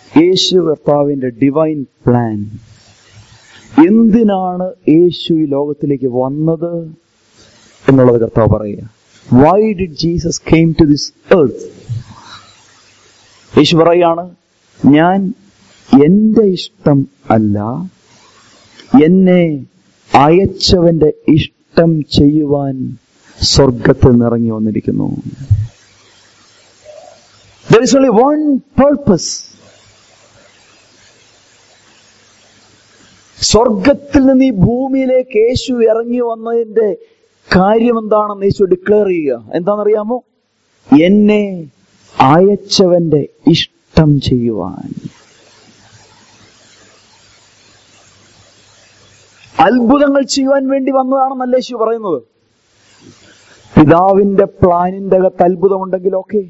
യേശു കർത്താവിന്റെ divine plan എന്തിനാണ് യേശു ഈ ലോകത്തിലേക്ക് വന്നത് എന്നുള്ളത് കർത്താവ് പറയുക why did Jesus came to this earth യേശു പറയാണ് ഞാൻ എന്റെ ഇഷ്ടം അല്ല എന്നെ അയച്ചവന്റെ ഇഷ്ടം ചെയ്യുവാൻ സ്വർഗത്തിൽ നിറങ്ങി വന്നിരിക്കുന്നു There is only one purpose. സ്വർഗത്തിൽ നിന്ന് ഈ ഭൂമിയിലേക്ക് യേശു ഇറങ്ങി വന്നതിന്റെ കാര്യം എന്താണെന്ന് യേശു ഡിക്ലെയർ ചെയ്യുക എന്താണെന്നറിയാമോ എന്നെ അയച്ചവന്റെ ഇഷ്ടം ചെയ്യുവാൻ അത്ഭുതങ്ങൾ ചെയ്യുവാൻ വേണ്ടി വന്നതാണെന്നല്ല യേശു പറയുന്നത് പിതാവിന്റെ പ്ലാനിന്റെ അകത്ത് അത്ഭുതമുണ്ടെങ്കിൽ ഓക്കെ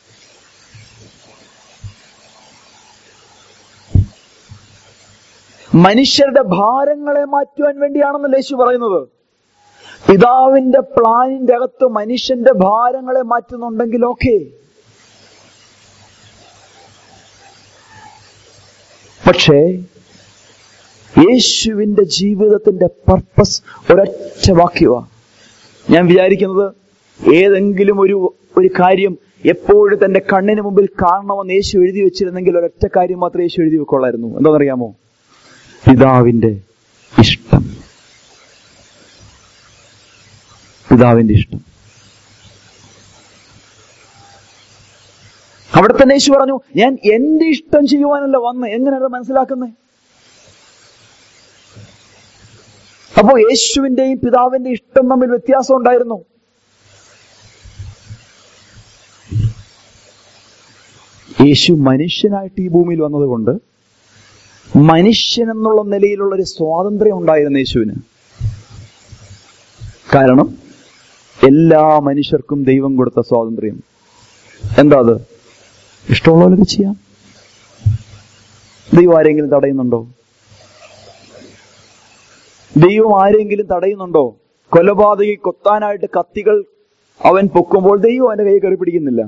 മനുഷ്യരുടെ ഭാരങ്ങളെ മാറ്റുവാൻ വേണ്ടിയാണെന്നല്ല യേശു പറയുന്നത് പിതാവിന്റെ പ്ലാനിന്റെ അകത്ത് മനുഷ്യന്റെ ഭാരങ്ങളെ മാറ്റുന്നുണ്ടെങ്കിൽ ഓക്കെ പക്ഷേ യേശുവിന്റെ ജീവിതത്തിന്റെ പർപ്പസ് ഒരൊറ്റ വാക്യമാ ഞാൻ വിചാരിക്കുന്നത് ഏതെങ്കിലും ഒരു ഒരു കാര്യം എപ്പോഴും തന്റെ കണ്ണിന് മുമ്പിൽ കാണണമെന്ന് യേശു എഴുതി വെച്ചിരുന്നെങ്കിൽ ഒരൊറ്റ കാര്യം മാത്രമേ യേശു എഴുതി വെക്കൊള്ളായിരുന്നു എന്താണെന്നറിയാമോ പിതാവിന്റെ ഇഷ്ടം പിതാവിന്റെ ഇഷ്ടം അവിടെ തന്നെ യേശു പറഞ്ഞു ഞാൻ എന്റെ ഇഷ്ടം ചെയ്യുവാനല്ല വന്ന് എങ്ങനെയാണ് മനസ്സിലാക്കുന്നത് അപ്പോ യേശുവിന്റെയും പിതാവിന്റെ ഇഷ്ടം തമ്മിൽ വ്യത്യാസം ഉണ്ടായിരുന്നു യേശു മനുഷ്യനായിട്ട് ഈ ഭൂമിയിൽ വന്നതുകൊണ്ട് മനുഷ്യൻ എന്നുള്ള നിലയിലുള്ള ഒരു സ്വാതന്ത്ര്യം ഉണ്ടായിരുന്നു യേശുവിന് കാരണം എല്ലാ മനുഷ്യർക്കും ദൈവം കൊടുത്ത സ്വാതന്ത്ര്യം എന്താ അത് ഇഷ്ടമുള്ളവരൊക്കെ ചെയ്യാം ദൈവം ആരെങ്കിലും തടയുന്നുണ്ടോ ദൈവം ആരെങ്കിലും തടയുന്നുണ്ടോ കൊലപാതകി കൊത്താനായിട്ട് കത്തികൾ അവൻ പൊക്കുമ്പോൾ ദൈവം അവന്റെ കൈ കയറി പിടിക്കുന്നില്ല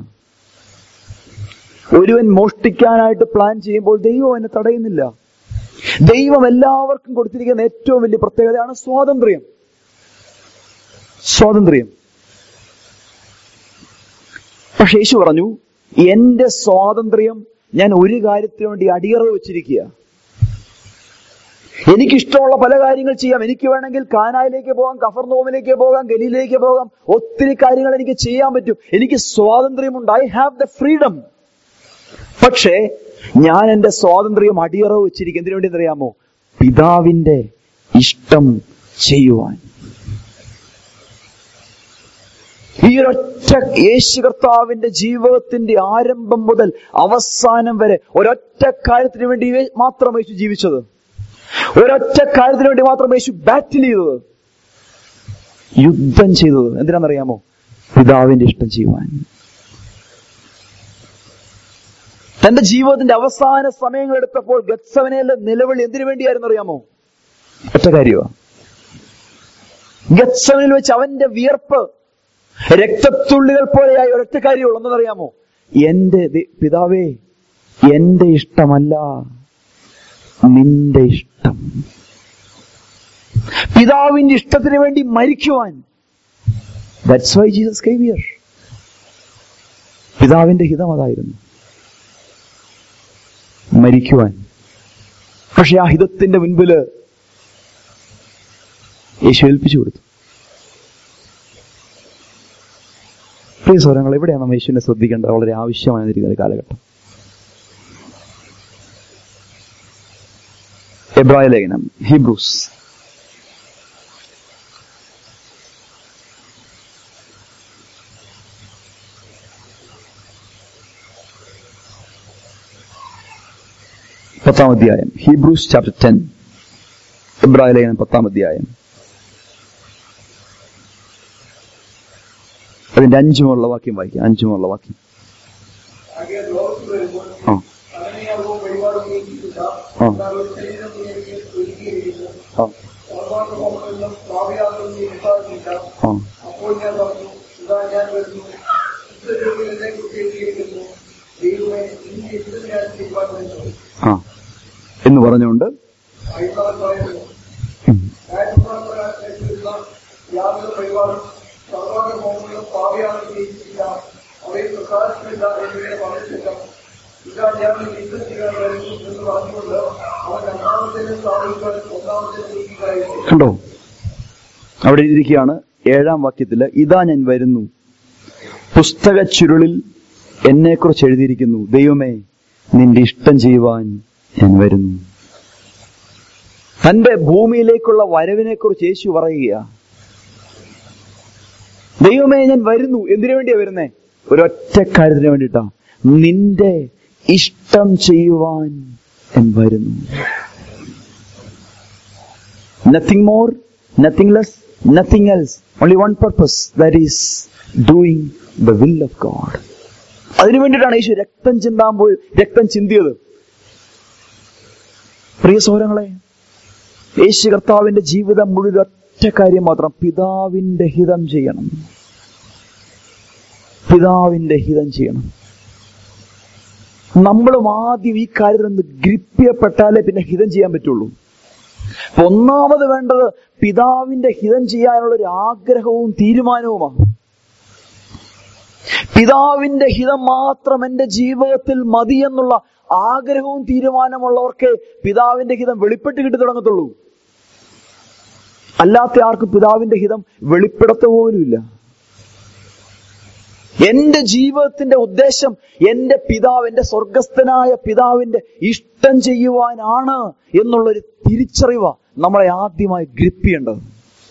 ഒരുവൻ മോഷ്ടിക്കാനായിട്ട് പ്ലാൻ ചെയ്യുമ്പോൾ ദൈവം അവനെ തടയുന്നില്ല ദൈവം എല്ലാവർക്കും കൊടുത്തിരിക്കുന്ന ഏറ്റവും വലിയ പ്രത്യേകതയാണ് സ്വാതന്ത്ര്യം സ്വാതന്ത്ര്യം പക്ഷെ യേശു പറഞ്ഞു എന്റെ സ്വാതന്ത്ര്യം ഞാൻ ഒരു കാര്യത്തിന് വേണ്ടി അടിയറവ് വെച്ചിരിക്കുക എനിക്കിഷ്ടമുള്ള പല കാര്യങ്ങൾ ചെയ്യാം എനിക്ക് വേണമെങ്കിൽ കാനായിലേക്ക് പോകാം കഫർനോമിലേക്ക് പോകാം ഗലിയിലേക്ക് പോകാം ഒത്തിരി കാര്യങ്ങൾ എനിക്ക് ചെയ്യാൻ പറ്റും എനിക്ക് സ്വാതന്ത്ര്യമുണ്ട് ഐ ഹാവ് ദ ഫ്രീഡം പക്ഷേ ഞാൻ എന്റെ സ്വാതന്ത്ര്യം അടിയറവ് വെച്ചിരിക്കും എന്തിനു വേണ്ടി അറിയാമോ പിതാവിന്റെ ഇഷ്ടം ചെയ്യുവാൻ ഈ ഒരൊറ്റ യേശു കർത്താവിന്റെ ജീവിതത്തിന്റെ ആരംഭം മുതൽ അവസാനം വരെ ഒരൊറ്റ കാര്യത്തിന് വേണ്ടി മാത്രം യേശു ജീവിച്ചത് ഒരൊറ്റ കാര്യത്തിന് വേണ്ടി മാത്രം യേശു ബാറ്റിൽ ചെയ്തത് യുദ്ധം ചെയ്തത് എന്തിനാണെന്നറിയാമോ പിതാവിന്റെ ഇഷ്ടം ചെയ്യുവാൻ തന്റെ ജീവിതത്തിന്റെ അവസാന സമയങ്ങൾ എടുത്തപ്പോൾ ഗത്സവനയിലെ നിലവിളി എന്തിനു വേണ്ടിയായിരുന്നു അറിയാമോ ഒറ്റ കാര്യമാ ഗത്സവനിൽ വെച്ച് അവന്റെ വിയർപ്പ് രക്തത്തുള്ളികൾ പോലെയായി ഒരൊറ്റ കാര്യമുള്ളൂ എന്നറിയാമോ എന്റെ ദി- പിതാവേ എന്റെ ഇഷ്ടമല്ല നിന്റെ ഇഷ്ടം പിതാവിന്റെ ഇഷ്ടത്തിന് വേണ്ടി മരിക്കുവാൻ that's why Jesus came here പിതാവിന്റെ ഹിതം അതായിരുന്നു മരിക്കുവാൻ പക്ഷെ ആ ഹിതത്തിന്റെ മുൻപില് യേശു ഏൽപ്പിച്ചു കൊടുത്തു പ്രിയ സ്വരങ്ങൾ എവിടെയാണ് നമ്മൾ യേശുവിനെ ശ്രദ്ധിക്കേണ്ടത് വളരെ ആവശ്യമായിരിക്കുന്ന ഒരു കാലഘട്ടം എബ്രായ ലേഖനം ഹിബ്രൂസ് പത്താം അധ്യായം ഹീബ്രൂസ് ചാപ്റ്റർ ടെൻ എബ്രായ ലേഖനം പത്താം അധ്യായം അതിന്റെ അഞ്ചുമുള്ള വാക്യം വായിക്കാം അഞ്ചുമുള്ള വാക്യം ആകയാൽ ലോകത്തിൽ വരുമ്പോൾ ആ അനനയാകവും വഴിപാടുകയും ചെയ്തില്ല ആ. എന്നാൽ ഒരു ശരീരം എനിക്ക് ഒരുക്കിയിരിക്കുന്നു ആ സർവാംഗമെന്നും ഭാവിയാകും നീ ഉണ്ടാകുന്നില്ല ആ അപ്പോൾ ഞാൻ പറഞ്ഞു ഇതാ ഞാൻ വരുന്നു യുദ്ധജീവിതത്തെ കുറിച്ച് എഴുതിയിരിക്കുന്നു ദൈവമേ എനിക്ക് എന്ത് ഞാൻ ചെയ്യുവാൻ വരുന്നു ആ എന്ന് പറഞ്ഞുകൊണ്ട് അയ്യപ്പൻ പറയുന്നു ഉം. ന്യായപ്രമാണപ്രകാരത്തിലുള്ള യാതൊരു പരിപാടും സർവാംഗ മോഹങ്ങളും പാപിയാണെന്ന് ജയിച്ചിട്ടില്ല അവയിൽ പ്രകാശമില്ല എന്നിങ്ങനെ പറഞ്ഞിട്ടില്ല ഇതാ ഞാൻ യുദ്ധം ചെയ്യാൻ വരുന്നു എന്ന് പറഞ്ഞുകൊണ്ട് അവൻ രണ്ടാമത്തേനും സ്ഥാപിക്കാൻ ഒന്നാമത്തേനും നീക്കുകയായിരുന്നു കണ്ടോ അവിടെ ഇരിക്കുകയാണ് ഏഴാം വാക്യത്തില് ഇതാ ഞാൻ വരുന്നു പുസ്തക ചുരുളിൽ എന്നെക്കുറിച്ച് എഴുതിയിരിക്കുന്നു ദൈവമേ നിന്റെ ഇഷ്ടം ചെയ്യുവാൻ ഞാൻ വരുന്നു തന്റെ ഭൂമിയിലേക്കുള്ള വരവിനെ കുറിച്ച് യേശു പറയുക ദൈവമേ ഞാൻ വരുന്നു എന്തിനു വേണ്ടിയാ വരുന്നേ ഒരൊറ്റ കാര്യത്തിന് വേണ്ടിയിട്ടാ നിന്റെ ഇഷ്ടം ചെയ്യുവാൻ ഞാൻ വരുന്നു nothing more, nothing less, nothing else. Only one purpose, that is doing the will of God. അതിനു വേണ്ടിയിട്ടാണ് യേശു രക്തം ചിന്താൻ പോയി രക്തം ചിന്തിയത് പ്രിയ സൗരങ്ങളെ യേശു കർത്താവിന്റെ ജീവിതം മുഴുവൻ ഒറ്റ കാര്യം മാത്രം പിതാവിന്റെ ഹിതം ചെയ്യണം പിതാവിന്റെ ഹിതം ചെയ്യണം നമ്മളും ആദ്യം ഈ കാര്യത്തിൽ നിന്ന് ഗ്രിപ്പ് ചെയ്യപ്പെട്ടാലേ പിന്നെ ഹിതം ചെയ്യാൻ പറ്റുള്ളൂ അപ്പൊ ഒന്നാമത് വേണ്ടത് പിതാവിന്റെ ഹിതം ചെയ്യാനുള്ള ഒരു ആഗ്രഹവും തീരുമാനവുമാണ് പിതാവിന്റെ ഹിതം മാത്രം എന്റെ ജീവിതത്തിൽ മതി എന്നുള്ള ആഗ്രഹവും തീരുമാനമുള്ളവർക്ക് പിതാവിന്റെ ഹിതം വെളിപ്പെട്ട് കിട്ടി തുടങ്ങത്തുള്ളൂ അല്ലാത്ത ആർക്കും പിതാവിന്റെ ഹിതം വെളിപ്പെടുത്ത പോലുമില്ല എന്റെ ജീവിതത്തിന്റെ ഉദ്ദേശം എന്റെ പിതാവ് എന്റെ സ്വർഗസ്ഥനായ പിതാവിന്റെ ഇഷ്ടം ചെയ്യുവാനാണ് എന്നുള്ളൊരു തിരിച്ചറിവ നമ്മളെ ആദ്യമായി ഗ്രിപ്പ് ചെയ്യേണ്ടത്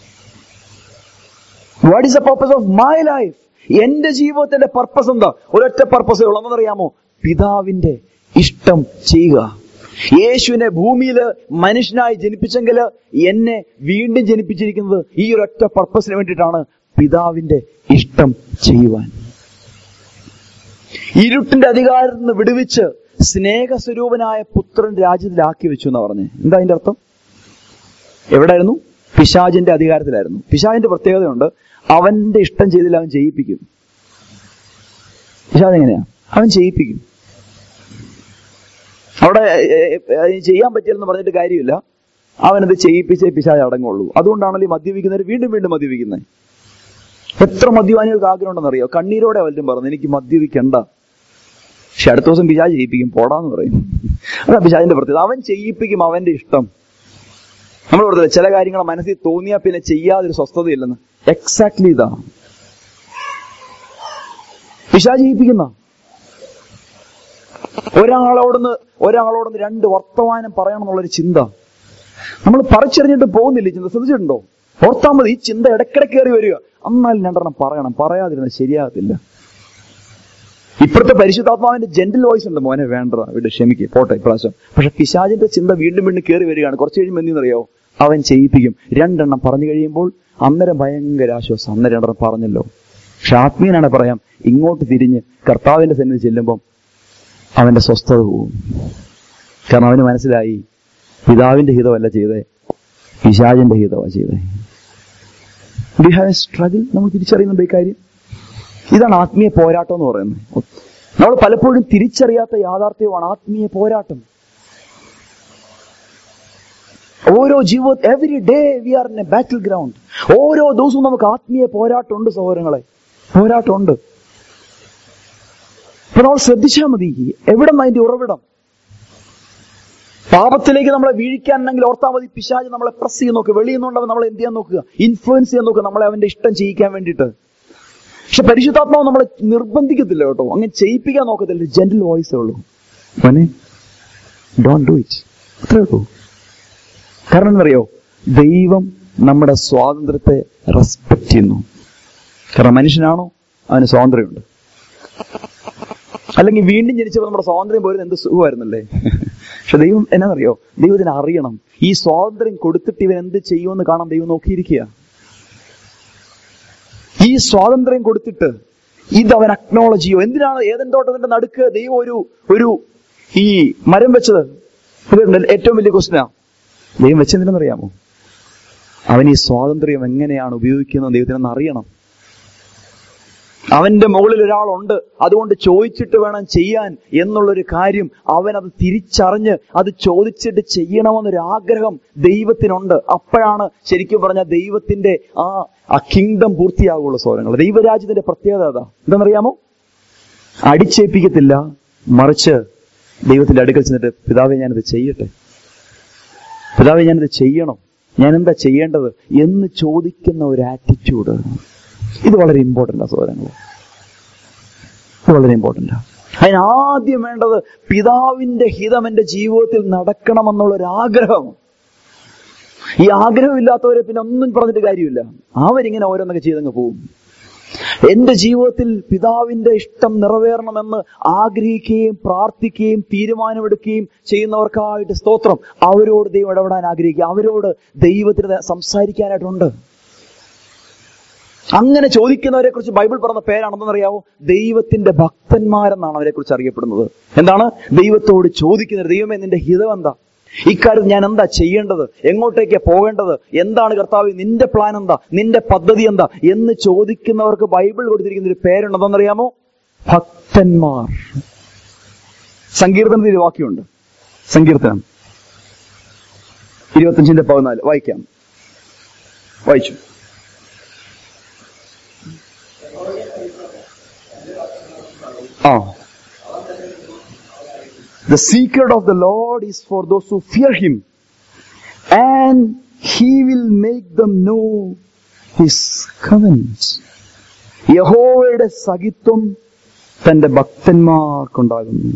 what is the purpose of my life എന്റെ ജീവിതത്തിന്റെ പർപ്പസ് എന്താ ഒരൊറ്റ പർപ്പസേ ഉള്ളൂ എന്നറിയാമോ പിതാവിന്റെ ഇഷ്ടം ചെയ്യുക യേശുവിനെ ഭൂമിയിൽ മനുഷ്യനായി ജനിപ്പിച്ചെങ്കിൽ എന്നെ വീണ്ടും ജനിപ്പിച്ചിരിക്കുന്നത് ഈ ഒരൊറ്റ പർപ്പസിന് വേണ്ടിയിട്ടാണ് പിതാവിന്റെ ഇഷ്ടം ചെയ്യുവാൻ ഇരുട്ടിന്റെ അധികാരത്തിൽ നിന്ന് വിടുവിച്ച് സ്നേഹസ്വരൂപനായ പുത്രൻ രാജ്യത്തിലാക്കി വെച്ചു എന്നാ പറഞ്ഞേ എന്താ അതിന്റെ അർത്ഥം എവിടെയായിരുന്നു പിശാജിന്റെ അധികാരത്തിലായിരുന്നു പിശാജിന്റെ പ്രത്യേകതയുണ്ട് അവന്റെ ഇഷ്ടം ചെയ്തില്ല അവൻ ചെയ്യിപ്പിക്കും പിശാജ് എങ്ങനെയാ അവൻ ചെയ്യിപ്പിക്കും അവിടെ ഏ, ഏ, ഏ, ചെയ്യാൻ പറ്റില്ലെന്ന് പറഞ്ഞിട്ട് കാര്യമില്ല അവനത് ചെയ്യിപ്പിച്ചേ പിശാജ് അടങ്ങുള്ളൂ അതുകൊണ്ടാണല്ലോ ഈ മദ്യപിക്കുന്നവർ വീണ്ടും വീണ്ടും മദ്യപിക്കുന്നത് എത്ര മദ്യപാനികൾക്ക് ആഗ്രഹം ഉണ്ടെന്നറിയോ കണ്ണീരോടെ വല്ലതും പറഞ്ഞു എനിക്ക് മദ്യപിക്കണ്ട പക്ഷെ അടുത്ത ദിവസം പിശാജ് ചെയ്യിപ്പിക്കും പോടാന്ന് പറയും അതാ പിശാജിന്റെ പ്രത്യേകത അവൻ ചെയ്യിപ്പിക്കും അവന്റെ ഇഷ്ടം നമ്മൾ പറഞ്ഞില്ല ചില കാര്യങ്ങൾ മനസ്സിൽ തോന്നിയാൽ പിന്നെ ചെയ്യാതൊരു സ്വസ്ഥതയില്ലെന്ന് എക്സാക്ട്ലി ഇതാ പിശാജ് ചെയ്യിപ്പിക്കുന്ന ഒരാളോടൊന്ന് ഒരാളോടൊന്ന് രണ്ട് വർത്തമാനം പറയണം എന്നുള്ളൊരു ചിന്ത നമ്മൾ പറിച്ചെറിഞ്ഞിട്ട് പോകുന്നില്ല ഈ ചിന്ത ശ്രദ്ധിച്ചിട്ടുണ്ടോ ഓർത്താൽ മതി ഈ ചിന്ത ഇടയ്ക്കിടയ്ക്ക് കയറി വരിക എന്നാലും രണ്ടെണ്ണം പറയണം പറയാതിരുന്നത് ശരിയാകത്തില്ല ഇപ്പോഴത്തെ പരിശുദ്ധാത്മാവിന്റെ ജെന്റിൽ വോയിസ് ഉണ്ട് മോനെ വേണ്ട ഇവിടെ ക്ഷമിക്ക് പോട്ടെ ഇപ്രാവശ്യം പക്ഷെ പിശാചിന്റെ ചിന്ത വീണ്ടും വീണ്ടും കയറി വരികയാണ് കുറച്ച് കഴിയുമ്പോൾ എന്തെന്നറിയോ അവൻ ചെയ്യിപ്പിക്കും രണ്ടെണ്ണം പറഞ്ഞു കഴിയുമ്പോൾ അന്നേരം ഭയങ്കര ആശ്വാസം അന്നേരം രണ്ടെണ്ണം പറഞ്ഞല്ലോ പക്ഷെ ആത്മീയനാണ് പറയാം ഇങ്ങോട്ട് തിരിഞ്ഞ് കർത്താവിന്റെ സന്നിധി ചെല്ലുമ്പം അവന്റെ സ്വസ്ഥത പോവും കാരണം അവന് മനസ്സിലായി പിതാവിന്റെ ഹിതമല്ല ചെയ്തേ പിശാചിന്റെ ഹിതമാണ് ചെയ്തേ ഡി ഹാവ് എ സ്ട്രഗിൾ നമ്മൾ തിരിച്ചറിയുന്നുണ്ട് ഈ കാര്യം ഇതാണ് ആത്മീയ പോരാട്ടം എന്ന് പറയുന്നത് നമ്മൾ പലപ്പോഴും തിരിച്ചറിയാത്ത യാഥാർത്ഥ്യമാണ് ആത്മീയ പോരാട്ടം ഓരോ ജീവിത every day we are in a battleground ഓരോ ദിവസവും നമുക്ക് ആത്മീയ പോരാട്ടമുണ്ട് സഹോദരങ്ങളെ പോരാട്ടമുണ്ട് അപ്പൊ നമ്മൾ ശ്രദ്ധിച്ചാൽ മതി എവിടെ നിന്ന് അതിന്റെ ഉറവിടം പാപത്തിലേക്ക് നമ്മളെ വീഴിക്കാനുണ്ടെങ്കിൽ ഓർത്താൽ മതി പിശാജ് നമ്മളെ പ്രസ് ചെയ്യാൻ നോക്കുക വെളിയിൽ നിന്നുണ്ടവൻ നമ്മളെ എന്ത് ചെയ്യാൻ നോക്കുക ഇൻഫ്ലുവൻസ് ചെയ്യാൻ നോക്കുക നമ്മളെ അവന്റെ ഇഷ്ടം ചെയ്യിക്കാൻ വേണ്ടിയിട്ട് പക്ഷെ പരിശുദ്ധാത്മാവ് നമ്മളെ നിർബന്ധിക്കത്തില്ല കേട്ടോ അങ്ങനെ ചെയ്യിപ്പിക്കാൻ നോക്കത്തില്ല ജെന്റൽ വോയിസേ ഉള്ളൂ മോനെ ഡോണ്ട് ഡു ഇറ്റ് അത്രേ ഉള്ളൂ കാരണം എന്നറിയോ ദൈവം നമ്മുടെ സ്വാതന്ത്ര്യത്തെ റെസ്പെക്ട് ചെയ്യുന്നു കാരണം മനുഷ്യനാണോ അവന് സ്വാതന്ത്ര്യമുണ്ട് അല്ലെങ്കിൽ വീണ്ടും ജനിച്ചപ്പോൾ നമ്മുടെ സ്വാതന്ത്ര്യം പോരുന്നത് എന്ത് സുഖമായിരുന്നല്ലേ പക്ഷെ ദൈവം എന്നാന്നറിയോ ദൈവത്തിന് അറിയണം ഈ സ്വാതന്ത്ര്യം കൊടുത്തിട്ട് ഇവൻ എന്ത് ചെയ്യുമെന്ന് കാണാൻ ദൈവം നോക്കിയിരിക്കുക ഈ സ്വാതന്ത്ര്യം കൊടുത്തിട്ട് ഇത് അവൻ അക്നോളജ് ചെയ്യോ എന്തിനാണ് ഏതൻ തോട്ടത്തിന്റെ നടുക്ക് ദൈവം ഒരു ഒരു ഈ മരം വെച്ചത് ഇത് ഏറ്റവും വലിയ ക്വസ്റ്റിനാ ദൈവം വെച്ചെന്തിനെന്നറിയാമോ അവൻ ഈ സ്വാതന്ത്ര്യം എങ്ങനെയാണ് ഉപയോഗിക്കുന്നത് ദൈവത്തിനൊന്ന് അറിയണം അവന്റെ മുകളിൽ ഒരാളുണ്ട് അതുകൊണ്ട് ചോദിച്ചിട്ട് വേണം ചെയ്യാൻ എന്നുള്ളൊരു കാര്യം അവൻ അത് തിരിച്ചറിഞ്ഞ് അത് ചോദിച്ചിട്ട് ചെയ്യണമെന്നൊരു ആഗ്രഹം ദൈവത്തിനുണ്ട് അപ്പോഴാണ് ശരിക്കും പറഞ്ഞ ദൈവത്തിന്റെ ആ ആ കിങ്ഡം പൂർത്തിയാകുള്ള സ്വരങ്ങൾ ദൈവരാജ്യത്തിന്റെ പ്രത്യേകത അതാ എന്താണെന്നറിയാമോ അടിച്ചേൽപ്പിക്കത്തില്ല മറിച്ച് ദൈവത്തിന്റെ അടുക്കൽ ചെന്നിട്ട് പിതാവെ ഞാനിത് ചെയ്യട്ടെ പിതാവെ ഞാനിത് ചെയ്യണം ഞാൻ എന്താ ചെയ്യേണ്ടത് എന്ന് ചോദിക്കുന്ന ഒരു ആറ്റിറ്റ്യൂഡ് ഇത് വളരെ ഇമ്പോർട്ടൻ്റ് ആ സഹോദരങ്ങൾ ഇത് വളരെ ഇമ്പോർട്ടൻ്റ് അതിനാദ്യം വേണ്ടത് പിതാവിന്റെ ഹിതം എന്റെ ജീവിതത്തിൽ നടക്കണമെന്നുള്ള ഒരു ആഗ്രഹം ഈ ആഗ്രഹമില്ലാത്തവരെ പിന്നെ ഒന്നും പറഞ്ഞിട്ട് കാര്യമില്ല അവരിങ്ങനെ ഓരോന്നൊക്കെ ചെയ്തങ്ങ് പോകും എന്റെ ജീവിതത്തിൽ പിതാവിന്റെ ഇഷ്ടം നിറവേറണമെന്ന് ആഗ്രഹിക്കുകയും പ്രാർത്ഥിക്കുകയും തീരുമാനമെടുക്കുകയും ചെയ്യുന്നവർക്കായിട്ട് സ്തോത്രം അവരോട് ദൈവം ഇടപെടാൻ ആഗ്രഹിക്കുക അവരോട് ദൈവത്തിന് സംസാരിക്കാനായിട്ടുണ്ട് അങ്ങനെ ചോദിക്കുന്നവരെ കുറിച്ച് ബൈബിൾ പറഞ്ഞ പേരാണെന്നറിയാവോ ദൈവത്തിന്റെ ഭക്തന്മാരെന്നാണ് അവരെ കുറിച്ച് അറിയപ്പെടുന്നത് എന്താണ് ദൈവത്തോട് ചോദിക്കുന്നത് ദൈവമേ നിന്റെ ഹിതം എന്താ ഇക്കാര്യത്തിൽ ഞാൻ എന്താ ചെയ്യേണ്ടത് എങ്ങോട്ടേക്കാ പോകേണ്ടത് എന്താണ് കർത്താവ് നിന്റെ പ്ലാൻ എന്താ നിന്റെ പദ്ധതി എന്താ എന്ന് ചോദിക്കുന്നവർക്ക് ബൈബിൾ കൊടുത്തിരിക്കുന്ന ഒരു പേരുണ്ട് എന്താണെന്നറിയാമോ ഭക്തന്മാർ സങ്കീർത്തനത്തിൽ ഒരു വാക്യമുണ്ട് സങ്കീർത്തനം ഇരുപത്തഞ്ചിന്റെ പതിനാല് വായിക്കാം വായിച്ചു ആ The secret of the Lord is for those who fear Him, and He will make them know His covenants. യഹോവയുടെ സഹിത്വം തന്റെ ഭക്തന്മാർക്കുണ്ടാകുന്നു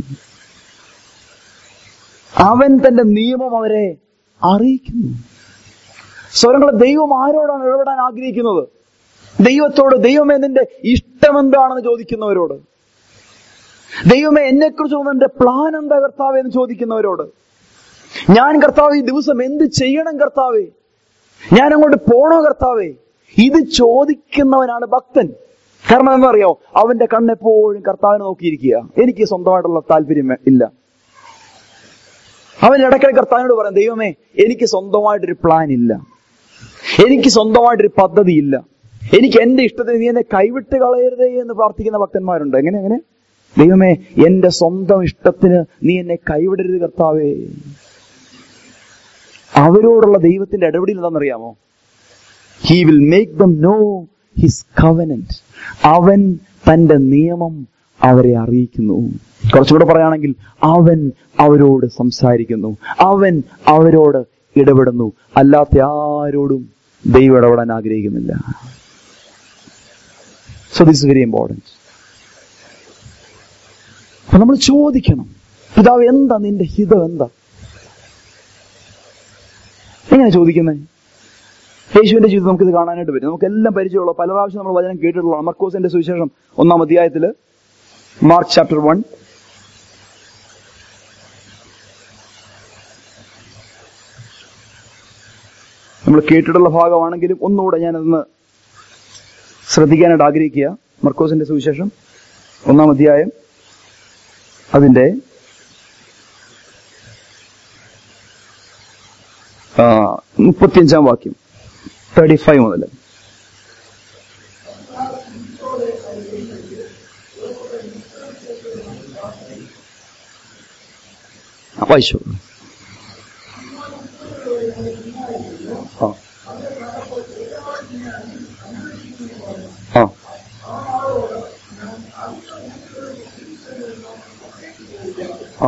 അവൻ തന്റെ നിയമം അവരെ അറിയിക്കുന്നു സ്വരങ്ങളെ ദൈവം ആരോടാണ് ഇടപെടാൻ ആഗ്രഹിക്കുന്നത് ദൈവത്തോട് ദൈവമേ നിന്റെ ഇഷ്ടം എന്താണെന്ന് ചോദിക്കുന്നവരോട് ദൈവമേ എന്നെക്കുറിച്ച് എന്റെ പ്ലാൻ എന്താ കർത്താവേ എന്ന് ചോദിക്കുന്നവരോട് ഞാൻ കർത്താവ് ഈ ദിവസം എന്ത് ചെയ്യണം കർത്താവേ ഞാൻ അങ്ങോട്ട് പോണോ കർത്താവേ ഇത് ചോദിക്കുന്നവനാണ് ഭക്തൻ കാരണം എന്നറിയോ അവന്റെ കണ്ണെപ്പോഴും കർത്താവിനെ നോക്കിയിരിക്കുക എനിക്ക് സ്വന്തമായിട്ടുള്ള താല്പര്യം വേ- ഇല്ല അവൻ ഇടയ്ക്കിടെ കർത്താവിനോട് പറയാം ദൈവമേ എനിക്ക് സ്വന്തമായിട്ടൊരു പ്ലാൻ ഇല്ല എനിക്ക് സ്വന്തമായിട്ടൊരു പദ്ധതി ഇല്ല എനിക്ക് എന്റെ ഇഷ്ടത്തിന് നീ എന്നെ കൈവിട്ട് കളയരുതേ എന്ന് പ്രാർത്ഥിക്കുന്ന ഭക്തന്മാരുണ്ട് എങ്ങനെ എങ്ങനെ ദൈവമേ എന്റെ സ്വന്തം ഇഷ്ടത്തിന് നീ എന്നെ കൈവിടരുത് കർത്താവേ അവരോടുള്ള ദൈവത്തിന്റെ ഇടപെടൽ എന്താണെന്നറിയാമോ he will make them know his covenant അവൻ തന്റെ നിയമം അവരെ അറിയിക്കുന്നു കുറച്ചുകൂടെ പറയുകയാണെങ്കിൽ അവൻ അവരോട് സംസാരിക്കുന്നു അവൻ അവരോട് ഇടപെടുന്നു അല്ലാത്ത ആരോടും ദൈവം ഇടപെടാൻ ആഗ്രഹിക്കുന്നില്ല സോ ദിസ് വെരി ഇമ്പോർട്ടൻറ്റ് അപ്പൊ നമ്മൾ ചോദിക്കണം പിതാവ് എന്താ നിന്റെ ഹിതം എന്താ എങ്ങനെ ചോദിക്കുന്നത് യേശുവിന്റെ ജീവിതം നമുക്കിത് കാണാനായിട്ട് പറ്റും നമുക്ക് എല്ലാം പരിചയമുള്ള പല പ്രാവശ്യം നമ്മൾ വചനം കേട്ടിട്ടുള്ളതാണ് മർക്കോസിന്റെ സുവിശേഷം ഒന്നാം അധ്യായത്തില് മാർക്ക് ചാപ്റ്റർ വൺ നമ്മൾ കേട്ടിട്ടുള്ള ഭാഗമാണെങ്കിലും ഒന്നുകൂടെ ഞാനതൊന്ന് ശ്രദ്ധിക്കാനായിട്ട് ആഗ്രഹിക്കുക മർക്കോസിന്റെ സുവിശേഷം ഒന്നാം അധ്യായം അതിന്റെ ആ, മുപ്പത്തിയഞ്ചാം വാക്യം തേർട്ടി ഫൈവ് മുതൽ ആ, വായിച്ചു ആ ആ ആ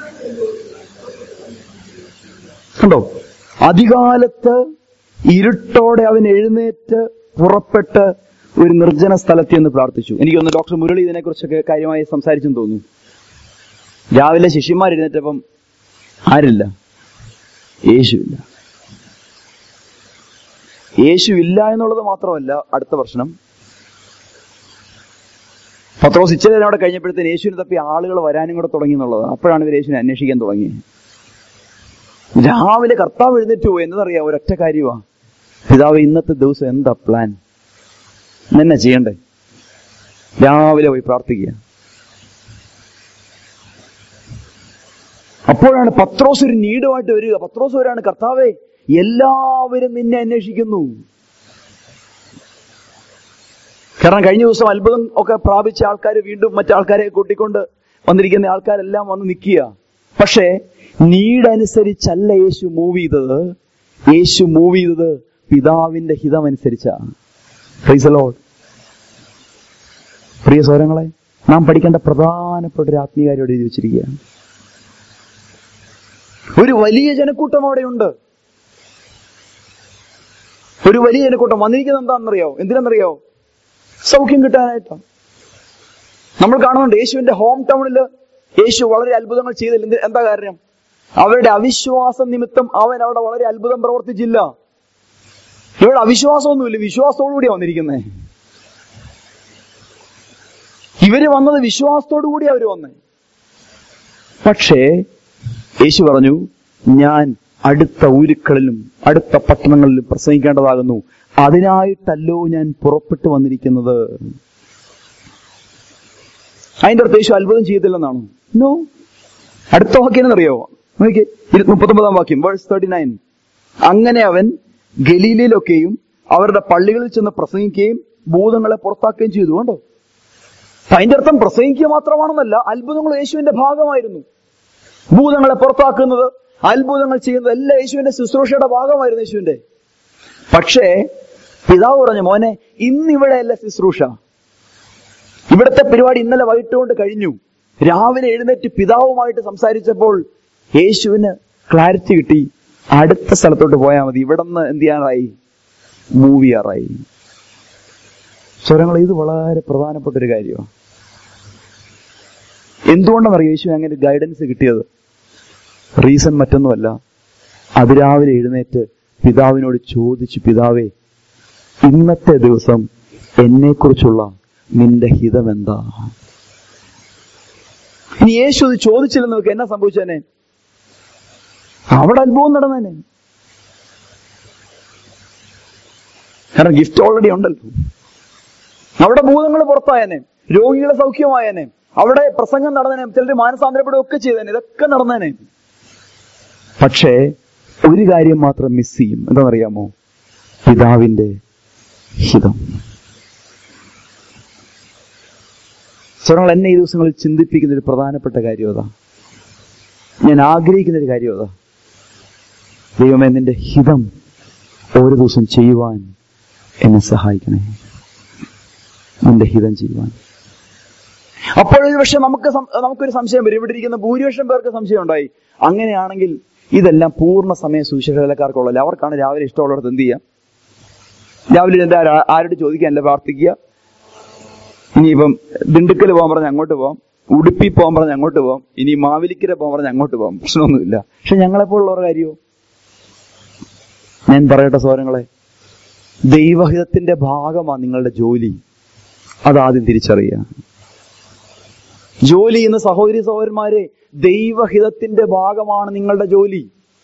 കണ്ടോ അധികാലത്ത് ഇരുട്ടോടെ അവൻ എഴുന്നേറ്റ് പുറപ്പെട്ട് ഒരു നിർജ്ജന സ്ഥലത്ത് എന്ന് പ്രാർത്ഥിച്ചു എനിക്ക് തോന്നുന്നു ഡോക്ടർ മുരളി ഇതിനെക്കുറിച്ചൊക്കെ കാര്യമായി സംസാരിച്ചെന്ന് തോന്നുന്നു രാവിലെ ശിഷ്യന്മാർ എഴുന്നേറ്റപ്പം ആരില്ല യേശുവില്ല യേശു ഇല്ല എന്നുള്ളത് മാത്രമല്ല അടുത്ത പ്രശ്നം പത്രോസ് ഇച്ചിരി നേരം അവിടെ കഴിഞ്ഞപ്പോഴത്തേന് യേശുവിനെ തപ്പി ആളുകൾ വരാനും കൂടെ തുടങ്ങി എന്നുള്ളത് അപ്പോഴാണ് ഇവർ യേശുവിനെ അന്വേഷിക്കാൻ തുടങ്ങിയത് രാവിലെ കർത്താവ് എഴുന്നേറ്റ് പോയി എന്നതറിയാം ഒരൊറ്റ കാര്യമാ പിതാവ് ഇന്നത്തെ ദിവസം എന്താ പ്ലാൻ എന്നെ ചെയ്യണ്ടേ രാവിലെ പോയി പ്രാർത്ഥിക്കുക അപ്പോഴാണ് പത്രോസ് ഒരു നീടുമായിട്ട് വരിക പത്രോസ് വരാണ് കർത്താവേ എല്ലാവരും നിന്നെ അന്വേഷിക്കുന്നു കാരണം കഴിഞ്ഞ ദിവസം അത്ഭുതം ഒക്കെ പ്രാപിച്ച ആൾക്കാർ വീണ്ടും മറ്റാൾക്കാരെ കൂട്ടിക്കൊണ്ട് വന്നിരിക്കുന്ന ആൾക്കാരെല്ലാം വന്ന് നിൽക്കുക പക്ഷേ നീടനുസരിച്ചല്ല യേശു മൂവ് ചെയ്തത് യേശു മൂവ് ചെയ്തത് പിതാവിന്റെ ഹിതമനുസരിച്ചാണ് പ്രൈസ് ലോഡ് പ്രിയ സ്വരങ്ങളെ നാം പഠിക്കേണ്ട പ്രധാനപ്പെട്ട ഒരു ആത്മീകാരോട് എഴുതി വെച്ചിരിക്കുകയാണ് ഒരു വലിയ ജനക്കൂട്ടം അവിടെയുണ്ട് ഒരു വലിയ ജനക്കൂട്ടം വന്നിരിക്കുന്നത് എന്താണെന്നറിയോ എന്തിനെന്നറിയോ സൗഖ്യം കിട്ടാനായിട്ടാണ് നമ്മൾ കാണുന്നുണ്ട് യേശുവിന്റെ ഹോം ടൗണിൽ യേശു വളരെ അത്ഭുതങ്ങൾ ചെയ്തില്ല എന്ത്- എന്താ കാരണം അവരുടെ അവിശ്വാസം നിമിത്തം അവൻ അവിടെ വളരെ അത്ഭുതം പ്രവർത്തിച്ചില്ല ഇവിടെ അവിശ്വാസമൊന്നുമില്ല വിശ്വാസത്തോടു കൂടിയാ വന്നിരിക്കുന്നത് ഇവര് വന്നത് വിശ്വാസത്തോടു കൂടി അവര് വന്നേ പക്ഷേ യേശു പറഞ്ഞു ഞാൻ അടുത്ത ഊരുക്കളിലും അടുത്ത പട്ടണങ്ങളിലും പ്രസംഗിക്കേണ്ടതാകുന്നു അതിനായിട്ടല്ലോ ഞാൻ പുറപ്പെട്ടു വന്നിരിക്കുന്നത് അതിന്റെ അർത്ഥം യേശു അത്ഭുതം ചെയ്തില്ലെന്നാണോ നോ അടുത്ത വാക്യം എന്നറിയോ നോക്കിയേ മുപ്പത്തൊമ്പതാം വാക്യം വേഴ്സ് തേർട്ടി നയൻ അങ്ങനെ അവൻ ഗലീലയിലൊക്കെയും അവരുടെ പള്ളികളിൽ ചെന്ന് പ്രസംഗിക്കുകയും ഭൂതങ്ങളെ പുറത്താക്കുകയും ചെയ്തു കണ്ടോ അതിന്റെ അർത്ഥം പ്രസംഗിക്കുക മാത്രമാണെന്നല്ല അത്ഭുതങ്ങൾ യേശുവിന്റെ ഭാഗമായിരുന്നു ഭൂതങ്ങളെ പുറത്താക്കുന്നത് അത്ഭുതങ്ങൾ ചെയ്യുന്നത് എല്ലാം യേശുവിന്റെ ശുശ്രൂഷയുടെ ഭാഗമായിരുന്നു യേശുവിന്റെ പക്ഷേ പിതാവ് പറഞ്ഞു മോനെ ഇന്നിവിടെയല്ല ശുശ്രൂഷ ഇവിടുത്തെ പരിപാടി ഇന്നലെ വൈകിട്ട് കൊണ്ട് കഴിഞ്ഞു രാവിലെ എഴുന്നേറ്റ് പിതാവുമായിട്ട് സംസാരിച്ചപ്പോൾ യേശുവിന് ക്ലാരിറ്റി കിട്ടി അടുത്ത സ്ഥലത്തോട്ട് പോയാൽ മതി ഇവിടെ നിന്ന് എന്ത് ചെയ്യാറായി മൂവ് ചെയ്യാറായി സ്വരങ്ങൾ ഇത് വളരെ പ്രധാനപ്പെട്ട ഒരു കാര്യമാണ് എന്തുകൊണ്ടെന്നറിയോ യേശു അങ്ങനെ ഒരു ഗൈഡൻസ് കിട്ടിയത് റീസൺ മറ്റൊന്നുമല്ല അതിരാവിലെ എഴുന്നേറ്റ് പിതാവിനോട് ചോദിച്ചു പിതാവേ ഇന്നത്തെ ദിവസം എന്നെക്കുറിച്ചുള്ള നിന്റെ ഹിതം എന്താ ഇനി യേശു ഇത് ചോദിച്ചില്ലെന്ന് നോക്ക് എന്നാ സംഭവിച്ചേനെ അവിടെ അത്ഭുതം നടന്നേനെ കാരണം ഗിഫ്റ്റ് ഓൾറെഡി ഉണ്ടല്ലോ അവിടെ ഭൂതങ്ങൾ പുറത്തായനെ രോഗികളെ സൗഖ്യമായനെ അവിടെ പ്രസംഗം നടന്നേനെ ചിലർ മാനസാന്തരപ്പെടുകയും ഒക്കെ ചെയ്തേനെ ഇതൊക്കെ നടന്നേനെ പക്ഷേ ഒരു കാര്യം മാത്രം മിസ് ചെയ്യും എന്താണെന്നറിയാമോ പിതാവിന്റെ ഹിതം സ്വരങ്ങൾ എന്നെ ഈ ദിവസങ്ങളിൽ ചിന്തിപ്പിക്കുന്ന ഒരു പ്രധാനപ്പെട്ട കാര്യം അതാ ഞാൻ ആഗ്രഹിക്കുന്ന ഒരു കാര്യം അതാ ദൈവമേ നിന്റെ ഹിതം ഓരോ ദിവസം ചെയ്യുവാൻ എന്നെ സഹായിക്കണേ നിന്റെ ഹിതം ചെയ്യുവാൻ അപ്പോഴൊരു പക്ഷെ നമുക്ക് സം- നമുക്കൊരു സംശയം വരും ഇവിടെ ഇരിക്കുന്ന ഭൂരിപക്ഷം പേർക്ക് സംശയം ഉണ്ടായി അങ്ങനെയാണെങ്കിൽ ഇതെല്ലാം പൂർണ്ണ സമയ സുവിശേഷക്കാർക്കുള്ളല്ലേ അവർക്കാണ് രാവിലെ ഇഷ്ടമുള്ളിടത്ത് എന്ത് ചെയ്യാം രാവിലെ എന്താ ആരോട് ചോദിക്കാനല്ല പ്രാർത്ഥിക്കുക ഇനിയിപ്പം ദിണ്ടുക്കൽ പോകാൻ പറഞ്ഞ് അങ്ങോട്ട് പോവാം ഉടുപ്പി പോകാൻ പറഞ്ഞ് അങ്ങോട്ട് പോവാം ഇനി മാവേലിക്കര പോകാൻ പറഞ്ഞ് അങ്ങോട്ട് പോവാം പ്രശ്നമൊന്നുമില്ല പക്ഷെ ഞങ്ങളെപ്പോഴുള്ളവരുടെ കാര്യമോ ഞാൻ പറയട്ടെ സോരങ്ങളെ ദൈവഹിതത്തിന്റെ ഭാഗമാണ് നിങ്ങളുടെ ജോലി അതാദ്യം തിരിച്ചറിയുക ജോലി ഇന്ന് സഹോദരി സഹോദരന്മാരെ ദൈവഹിതത്തിന്റെ ഭാഗമാണ് നിങ്ങളുടെ ജോലി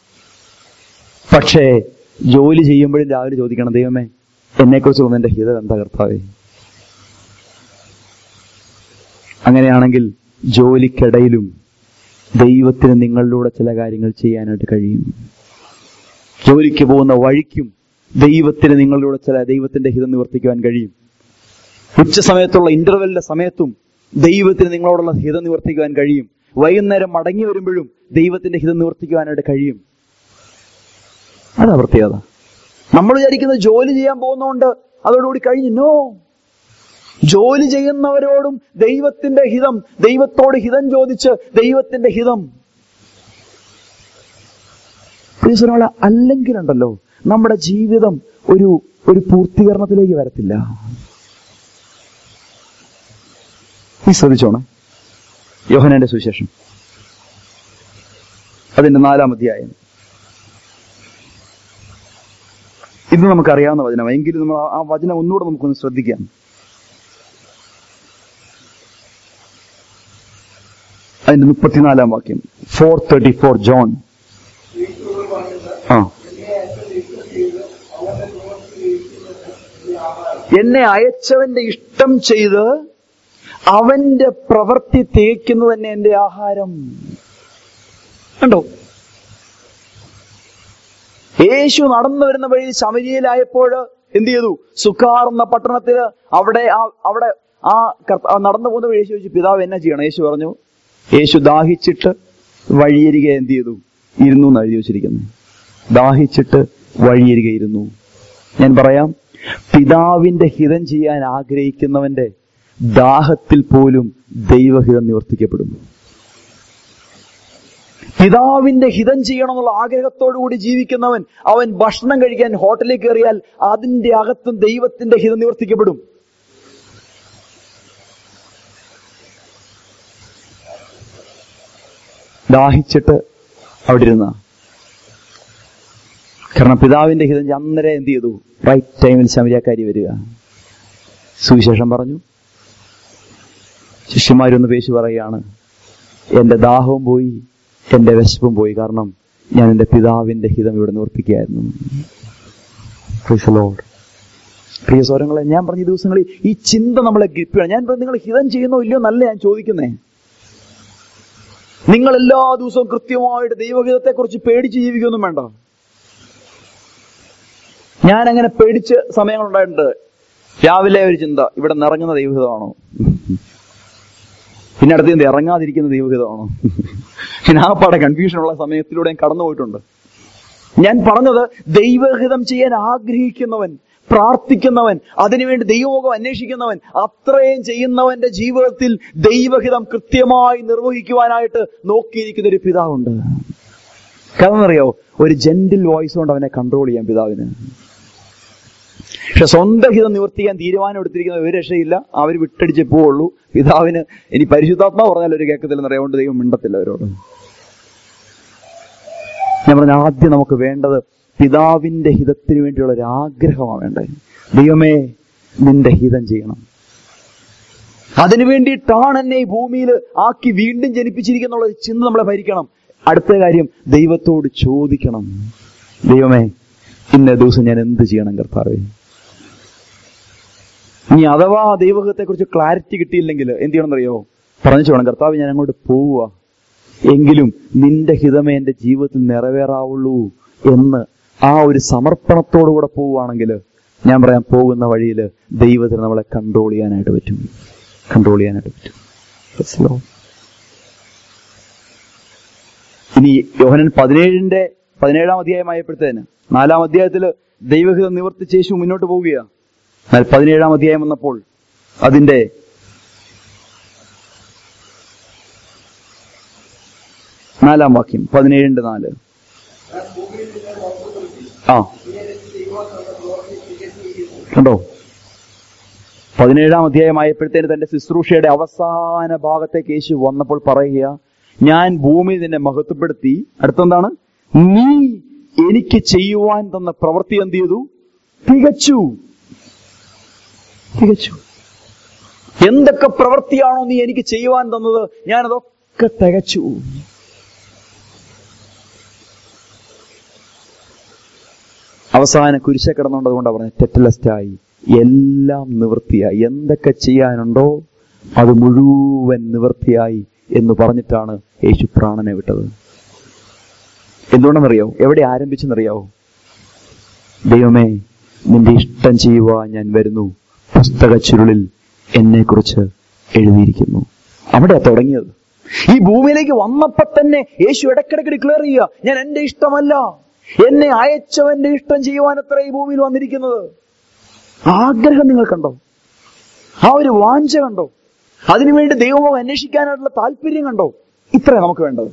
പക്ഷേ ജോലി ചെയ്യുമ്പോഴും രാവിലെ ചോദിക്കണം ദൈവമേ എന്നെക്കുറിച്ച് തോന്നുന്ന എന്റെ ഹിതം എന്താ കർത്താവേ അങ്ങനെയാണെങ്കിൽ ജോലിക്കിടയിലും ദൈവത്തിന് നിങ്ങളിലൂടെ ചില കാര്യങ്ങൾ ചെയ്യാനായിട്ട് കഴിയും ജോലിക്ക് പോകുന്ന വഴിക്കും ദൈവത്തിന് നിങ്ങളിലൂടെ ചില ദൈവത്തിന്റെ ഹിതം നിവർത്തിക്കുവാൻ കഴിയും ഉച്ച സമയത്തുള്ള ഇന്റർവെല്ലിന്റെ സമയത്തും ദൈവത്തിന് നിങ്ങളോടുള്ള ഹിതം നിവർത്തിക്കുവാൻ കഴിയും വൈകുന്നേരം മടങ്ങി വരുമ്പോഴും ദൈവത്തിന്റെ ഹിതം നിവർത്തിക്കുവാനായിട്ട് കഴിയും അതാ പ്രത്യേകത നമ്മൾ വിചാരിക്കുന്നത് ജോലി ചെയ്യാൻ പോകുന്നതുകൊണ്ട് അതോടുകൂടി കഴിഞ്ഞു നോ ജോലി ചെയ്യുന്നവരോടും ദൈവത്തിന്റെ ഹിതം ദൈവത്തോട് ഹിതം ചോദിച്ച് ദൈവത്തിന്റെ ഹിതം പ്രിയസുരങ്ങളെ അല്ലെങ്കിലുണ്ടല്ലോ നമ്മുടെ ജീവിതം ഒരു ഒരു പൂർത്തീകരണത്തിലേക്ക് വരത്തില്ല നീ ശ്രദ്ധിച്ചോണേ യോഹനന്റെ സുവിശേഷം അതിന്റെ നാലാം അധ്യായം ഇത് നമുക്കറിയാവുന്ന വചനം എങ്കിലും നമ്മൾ ആ- ആ വചനം ഒന്നുകൂടെ നമുക്കൊന്ന് ശ്രദ്ധിക്കാം അതിന്റെ മുപ്പത്തിനാലാം വാക്യം ഫോർ തേർട്ടി ഫോർ ജോൺ യേശുവോട് പറഞ്ഞത് ആ എന്നെ അയച്ച ദൈവം ചെയ്ത് അവന്റെ പ്രവർത്തി ചെയ്യിക്കുന്നത് ഈ ആഹാരം എന്നെ അയച്ചവന്റെ ഇഷ്ടം ചെയ്ത് അവന്റെ പ്രവൃത്തി തേക്കുന്നത് തന്നെ എന്റെ ആഹാരം കണ്ടോ യേശു നടന്നു വരുന്ന വഴി ശമരിയിലായപ്പോൾ എന്ത് ചെയ്തു സുഖാർ എന്ന പട്ടണത്തില് അവിടെ ആ അവിടെ ആ കർത്ത- ആ നടന്നു പോകുന്ന വഴി യേശു ചോദിച്ചു പിതാവ് എന്നാ ചെയ്യണം യേശു പറഞ്ഞു യേശു ദാഹിച്ചിട്ട് വഴിയരികെ എന്ത് ചെയ്തു ഇരുന്നു എന്ന് എഴുതി വെച്ചിരിക്കുന്നത് ദാഹിച്ചിട്ട് വഴിയരികെ ഇരുന്നു ഞാൻ പറയാം പിതാവിന്റെ ഹിതം ചെയ്യാൻ ആഗ്രഹിക്കുന്നവന്റെ ദാഹത്തിൽ പോലും ദൈവഹിതം നിവർത്തിക്കപ്പെടും പിതാവിന്റെ ഹിതം ചെയ്യണം എന്നുള്ള ആഗ്രഹത്തോടു കൂടി ജീവിക്കുന്നവൻ അവൻ ഭക്ഷണം കഴിക്കാൻ ഹോട്ടലിൽ കയറിയാൽ അതിന്റെ അകത്തും ദൈവത്തിന്റെ ഹിതം നിവർത്തിക്കപ്പെടും ദാഹിച്ചിട്ട് അവിടെ ഇരുന്ന കാരണം പിതാവിന്റെ ഹിതം ചെയ്യ- അന്നേരം എന്ത് ചെയ്തു റൈറ്റ് ടൈമിൽ ശമരിയാക്കാരി വരിക സുവിശേഷം പറഞ്ഞു ശിഷ്യന്മാരൊന്ന് പേശി പറയുകയാണ് എന്റെ ദാഹവും പോയി എന്റെ വിശപ്പും പോയി കാരണം ഞാൻ എന്റെ പിതാവിന്റെ ഹിതം ഇവിടെ നിവർത്തിക്കുകയായിരുന്നു Praise the Lord. പ്രിയ സ്വരങ്ങളെ ഞാൻ പറഞ്ഞ ഈ ദിവസങ്ങളിൽ ഈ ചിന്ത നമ്മളെ ഗ്രിപ്പ് ചെയ്യണം ഞാൻ പറഞ്ഞു നിങ്ങൾ ഹിതം ചെയ്യുന്നോ ഇല്ലയോ എന്നല്ല ഞാൻ ചോദിക്കുന്നേ നിങ്ങൾ എല്ലാ ദിവസവും കൃത്യമായിട്ട് ദൈവഹിതത്തെ കുറിച്ച് പേടിച്ച് ജീവിക്കൊന്നും വേണ്ട ഞാൻ അങ്ങനെ പേടിച്ച് സമയങ്ങളുണ്ടായിട്ടുണ്ട് രാവിലെ ഒരു ചിന്ത ഇവിടെ നിറങ്ങുന്ന ദൈവഹിതമാണോ പിന്നെ അടുത്ത് എന്ത് ഇറങ്ങാതിരിക്കുന്ന ദൈവഹിതമാണോ പിന്നെ ആ പാടെ കൺഫ്യൂഷനുള്ള സമയത്തിലൂടെ ഞാൻ കടന്നുപോയിട്ടുണ്ട് ഞാൻ പറഞ്ഞത് ദൈവഹിതം ചെയ്യാൻ ആഗ്രഹിക്കുന്നവൻ പ്രാർത്ഥിക്കുന്നവൻ അതിനുവേണ്ടി ദൈവമുഖം അന്വേഷിക്കുന്നവൻ അത്രയും ചെയ്യുന്നവന്റെ ജീവിതത്തിൽ ദൈവഹിതം കൃത്യമായി നിർവഹിക്കുവാനായിട്ട് നോക്കിയിരിക്കുന്ന ഒരു പിതാവുണ്ട് കാരണം അറിയോ ഒരു ജെന്റിൽ വോയിസ് കൊണ്ട് അവനെ കൺട്രോൾ ചെയ്യാൻ പിതാവിന് പക്ഷെ സ്വന്തം ഹിതം നിവർത്തിക്കാൻ തീരുമാനം എടുത്തിരിക്കുന്ന ഒരു രക്ഷയില്ല അവർ വിട്ടടിച്ചേ പോവുള്ളൂ പിതാവിന് ഇനി പരിശുദ്ധാത്മാ പറഞ്ഞാൽ ഒരു കേൾക്കത്തില്ലെന്ന് അറിയാവുകൊണ്ട് ദൈവം മിണ്ടത്തില്ല അവരോട് ഞാൻ പറഞ്ഞ ആദ്യം നമുക്ക് വേണ്ടത് പിതാവിന്റെ ഹിതത്തിന് വേണ്ടിയുള്ള ഒരു ആഗ്രഹമാണ് വേണ്ടത് ദൈവമേ നിന്റെ ഹിതം ചെയ്യണം അതിനു വേണ്ടിയിട്ടാണ് എന്നെ ഈ ഭൂമിയിൽ ആക്കി വീണ്ടും ജനിപ്പിച്ചിരിക്കുന്നുള്ള ഒരു ചിന്ത നമ്മളെ ഭരിക്കണം അടുത്ത കാര്യം ദൈവത്തോട് ചോദിക്കണം ദൈവമേ ഇന്ന ദിവസം ഞാൻ എന്ത് ചെയ്യണം കർത്താവേ ഇനി അഥവാ ദൈവത്തെ കുറിച്ച് ക്ലാരിറ്റി കിട്ടിയില്ലെങ്കിൽ എന്ത് ചെയ്യണമെന്നറിയോ പറഞ്ഞു ചോണം കർത്താവ് ഞാൻ അങ്ങോട്ട് പോവുക എങ്കിലും നിന്റെ ഹിതമേ എന്റെ ജീവിതത്തിൽ നിറവേറാവുള്ളൂ എന്ന് ആ ഒരു സമർപ്പണത്തോടുകൂടെ പോവുകയാണെങ്കിൽ ഞാൻ പറയാൻ പോകുന്ന വഴിയിൽ ദൈവത്തിന് നമ്മളെ കൺട്രോൾ ചെയ്യാനായിട്ട് പറ്റും കൺട്രോൾ ചെയ്യാനായിട്ട് പറ്റും Praise the Lord. ഇനി യോഹനൻ പതിനേഴിന്റെ പതിനേഴാം അധ്യായമായപ്പോഴത്തേന് നാലാം അധ്യായത്തിൽ ദൈവഹിതം നിവർത്തിച്ച് യേശു മുന്നോട്ട് പോവുകയാണ് എന്നാൽ പതിനേഴാം അധ്യായം വന്നപ്പോൾ അതിന്റെ നാലാം വാക്യം പതിനേഴിന്റെ നാല് ഞാൻ ഭൂമിയിൽ നിന്ന് മഹത്വപ്പെടുത്തി ആ ഇങ്ങനെ ചെയ്യുവാൻ തന്ന പ്രവൃത്തി തികച്ചിരിക്കുന്നു കണ്ടോ പതിനേഴാം അധ്യായമായപ്പോഴത്തേന് തന്റെ ശുശ്രൂഷയുടെ അവസാന ഭാഗത്തേക്ക് യേശു വന്നപ്പോൾ പറയുക ഞാൻ ഭൂമിയിൽ നിന്നെ മഹത്വപ്പെടുത്തി അടുത്തെന്താണ് നീ എനിക്ക് ചെയ്യുവാൻ തന്ന പ്രവൃത്തി എന്ത് ചെയ്തു തികച്ചു തികച്ചു എന്തൊക്കെ പ്രവൃത്തിയാണോ നീ എനിക്ക് ചെയ്യുവാൻ തന്നത് ഞാനതൊക്കെ തികച്ചു അവസാന കുരിശ കിടന്നുകൊണ്ട് അതുകൊണ്ടാണ് പറഞ്ഞത് ടെറ്റലസ്റ്റായി എല്ലാം നിവൃത്തിയായി എന്തൊക്കെ ചെയ്യാനുണ്ടോ അത് മുഴുവൻ നിവൃത്തിയായി എന്ന് പറഞ്ഞിട്ടാണ് യേശു പ്രാണനെ വിട്ടത് എന്തുകൊണ്ടെന്നറിയോ എവിടെ ആരംഭിച്ചെന്നറിയാവോ ദൈവമേ നിന്റെ ഇഷ്ടം ചെയ്യുവാൻ ഞാൻ വരുന്നു പുസ്തക ചുരുളിൽ എന്നെക്കുറിച്ച് എഴുതിയിരിക്കുന്നു അവിടെ തുടങ്ങിയത് ഈ ഭൂമിയിലേക്ക് വന്നപ്പോ തന്നെ യേശു ഇടയ്ക്കിടയ്ക്ക് ഡിക്ലെയർ ചെയ്യുക ഞാൻ എന്റെ ഇഷ്ടമല്ല എന്നെ അയച്ചവന്റെ ഇഷ്ടം ചെയ്യുവാൻ അത്ര ഈ ഭൂമിയിൽ വന്നിരിക്കുന്നത് ആഗ്രഹം നിങ്ങൾ കണ്ടോ ആ ഒരു വാഞ്ച കണ്ടോ അതിനുവേണ്ടി ദൈവമോ അന്വേഷിക്കാനായിട്ടുള്ള താല്പര്യം കണ്ടോ ഇത്ര നമുക്ക് വേണ്ടത്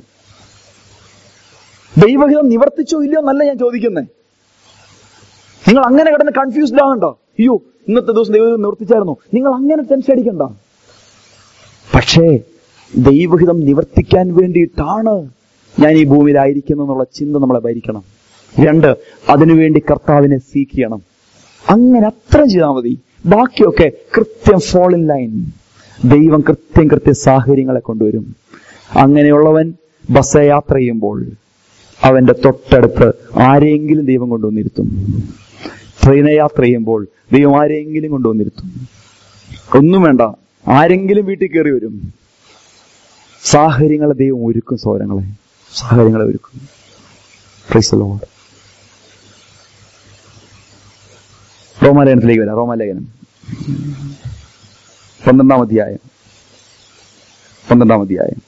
ദൈവഹിതം നിവർത്തിച്ചോ ഇല്ലയോ എന്നല്ല ഞാൻ ചോദിക്കുന്നേ നിങ്ങൾ അങ്ങനെ കിടന്ന് കൺഫ്യൂസ്ഡ് ആകണ്ടോ അയ്യോ ഇന്നത്തെ ദിവസം ദൈവഹിതം നിവർത്തിച്ചായിരുന്നു നിങ്ങൾ അങ്ങനെ ടെൻഷൻ അടിക്കണ്ട പക്ഷേ ദൈവഹിതം നിവർത്തിക്കാൻ വേണ്ടിയിട്ടാണ് ഞാൻ ഈ ഭൂമിയിലായിരിക്കുന്നു എന്നുള്ള ചിന്ത നമ്മളെ ഭരിക്കണം രണ്ട് അതിനുവേണ്ടി കർത്താവിനെ സീക്ക് ചെയ്യണം അങ്ങനെ അത്ര ചെയ്താൽ മതി ബാക്കിയൊക്കെ കൃത്യം ഫോൾ ഇൻ ലൈൻ ദൈവം കൃത്യം കൃത്യ സാഹചര്യങ്ങളെ കൊണ്ടുവരും അങ്ങനെയുള്ളവൻ ബസ് യാത്ര ചെയ്യുമ്പോൾ അവന്റെ തൊട്ടടുത്ത് ആരെങ്കിലും ദൈവം കൊണ്ടുവന്നിരുത്തും ട്രെയിനെ യാത്ര ചെയ്യുമ്പോൾ ദൈവം ആരെങ്കിലും കൊണ്ടുവന്നിരുത്തും ഒന്നും വേണ്ട ആരെങ്കിലും വീട്ടിൽ കയറി വരും സാഹചര്യങ്ങളെ ദൈവം ഒരുക്കും സൗരങ്ങളെ സാഹചര്യങ്ങളെ ഒരുക്കും Praise the Lord. റോമാലേഖനത്തിലേക്ക് വരാം റോമാലേഖനം പന്ത്രണ്ടാം അധ്യായം പന്ത്രണ്ടാം അധ്യായം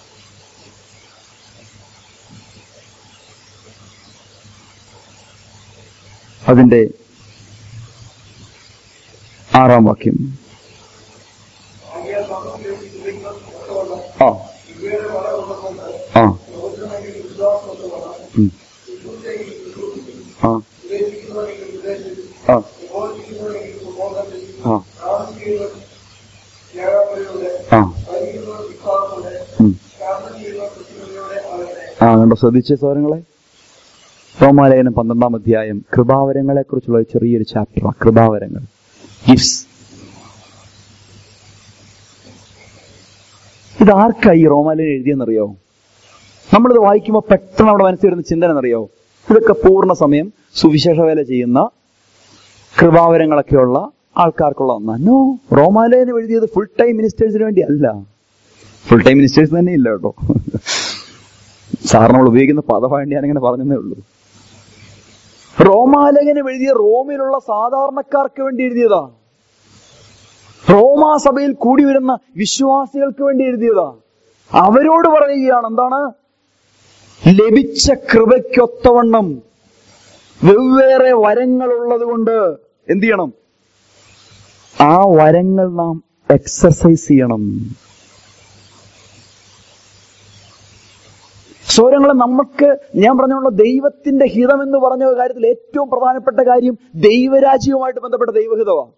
അതിന്റെ ആറാം വാക്യം ആകയാൽ നമുക്കിലേക്ക് ചിന്തിക്കുന്ന ഒത്തവണ്ണം ആ ഇവയുടെ വള കൊണ്ടുകൊണ്ട് ആ പ്രവചനമെങ്കിൽ വിശ്വാസം ഒത്തവണ്ണം ഉം, വിശുദ്ധയെങ്കിൽ വിശ്വസിക്കും ആ വിവേചിക്കുന്നവനെങ്കിൽ വിവേചിക്കും ആ പ്രബോധിക്കുന്നവനെങ്കിൽ പ്രബോധത്തിൽ ആ പ്രാർത്ഥിക്കുന്നവർ ത്യാഗങ്ങളിലൂടെ ആ ഭരിക്കുന്നവർ വിശ്വാസത്തോടെ ഉം. ശാന്തം ചെയ്യുന്നവർ കൃത്യതയോടെ ആകട്ടെ ആ കണ്ടോ ശ്രദ്ധിച്ച സോരങ്ങളെ റോമാലയനം പന്ത്രണ്ടാം അധ്യായം കൃപാവരങ്ങളെ കുറിച്ചുള്ള ഒരു ചെറിയൊരു ചാപ്റ്ററാണ് കൃപാവരങ്ങൾ ഗിഫ്റ്റ്സ് ഇത് ആർക്കായി ഈ റോമാലയൻ എഴുതിയെന്നറിയോ നമ്മളിത് വായിക്കുമ്പോൾ പെട്ടെന്ന് നമ്മുടെ മനസ്സിൽ വരുന്ന ചിന്തന എന്നറിയോ ഇതൊക്കെ പൂർണ്ണ സമയം സുവിശേഷ വേല ചെയ്യുന്ന കൃപാവരങ്ങളൊക്കെയുള്ള ആൾക്കാർക്കുള്ള ഒന്നാ നോ റോമാലയനം എഴുതിയത് ഫുൾ ടൈം മിനിസ്റ്റേഴ്സിന് വേണ്ടി അല്ല ഫുൾ ടൈം മിനിസ്റ്റേഴ്സ് തന്നെ ഇല്ല കേട്ടോ സാറിന് നമ്മൾ ഉപയോഗിക്കുന്ന പദമാണ് ഞാൻ അങ്ങനെ പറഞ്ഞതേ ഉള്ളൂ റോമാലേഖനം എഴുതിയ റോമിലുള്ള സാധാരണക്കാർക്ക് വേണ്ടി എഴുതിയതാ റോമാ സഭയിൽ കൂടി വരുന്ന വിശ്വാസികൾക്ക് വേണ്ടി എഴുതിയതാ അവരോട് പറയുകയാണ് എന്താണ് ലഭിച്ച കൃപയ്ക്കൊത്തവണ്ണം വെവ്വേറെ വരങ്ങളുള്ളത് കൊണ്ട് എന്ത് ചെയ്യണം ആ വരങ്ങൾ നാം എക്സസൈസ് ചെയ്യണം സ്വരങ്ങളെ നമുക്ക് ഞാൻ പറഞ്ഞുള്ള ദൈവത്തിന്റെ ഹിതം എന്ന് പറഞ്ഞ കാര്യത്തിൽ ഏറ്റവും പ്രധാനപ്പെട്ട കാര്യം ദൈവരാജ്യവുമായിട്ട് ബന്ധപ്പെട്ട ദൈവഹിതമാണ്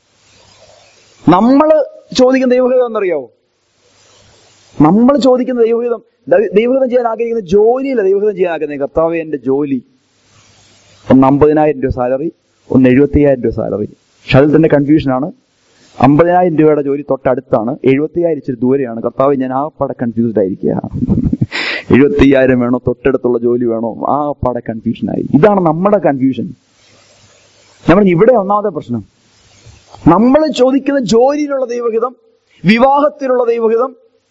നമ്മൾ ചോദിക്കുന്ന ദൈവഹിതം എന്നറിയാവോ നമ്മൾ ചോദിക്കുന്ന ദൈവഹിതം ദൈ- ദൈവഹിതം ചെയ്യാൻ ആഗ്രഹിക്കുന്ന ജോലിയില്ല ദൈവഹിതം ചെയ്യാൻ ആഗ്രഹിക്കുന്നത് കർത്താവ് എന്റെ ജോലി ഒന്ന് അമ്പതിനായിരം രൂപ സാലറി ഒന്ന് എഴുപത്തി അയ്യായിരം രൂപ സാലറി പക്ഷെ അതിൽ തന്നെ കൺഫ്യൂഷനാണ് അമ്പതിനായിരം രൂപയുടെ ജോലി തൊട്ടടുത്താണ് എഴുപത്തി അയ്യായിരം ഇച്ചിരി ദൂരെയാണ് കർത്താവ് ഞാൻ ആ പടെ കൺഫ്യൂസ്ഡ് ആയിരിക്കുക എഴുപത്തി അയ്യായിരം വേണോ തൊട്ടടുത്തുള്ള ജോലി വേണോ ആ പടെ കൺഫ്യൂഷനായി ഇതാണ് നമ്മുടെ കൺഫ്യൂഷൻ ഞാൻ പറഞ്ഞു ഇവിടെ ഒന്നാമത്തെ പ്രശ്നം നമ്മൾ ചോദിക്കുന്ന ജോലിയിലുള്ള ദൈവഹിതം വിവാഹത്തിലുള്ള ദൈവഹിതം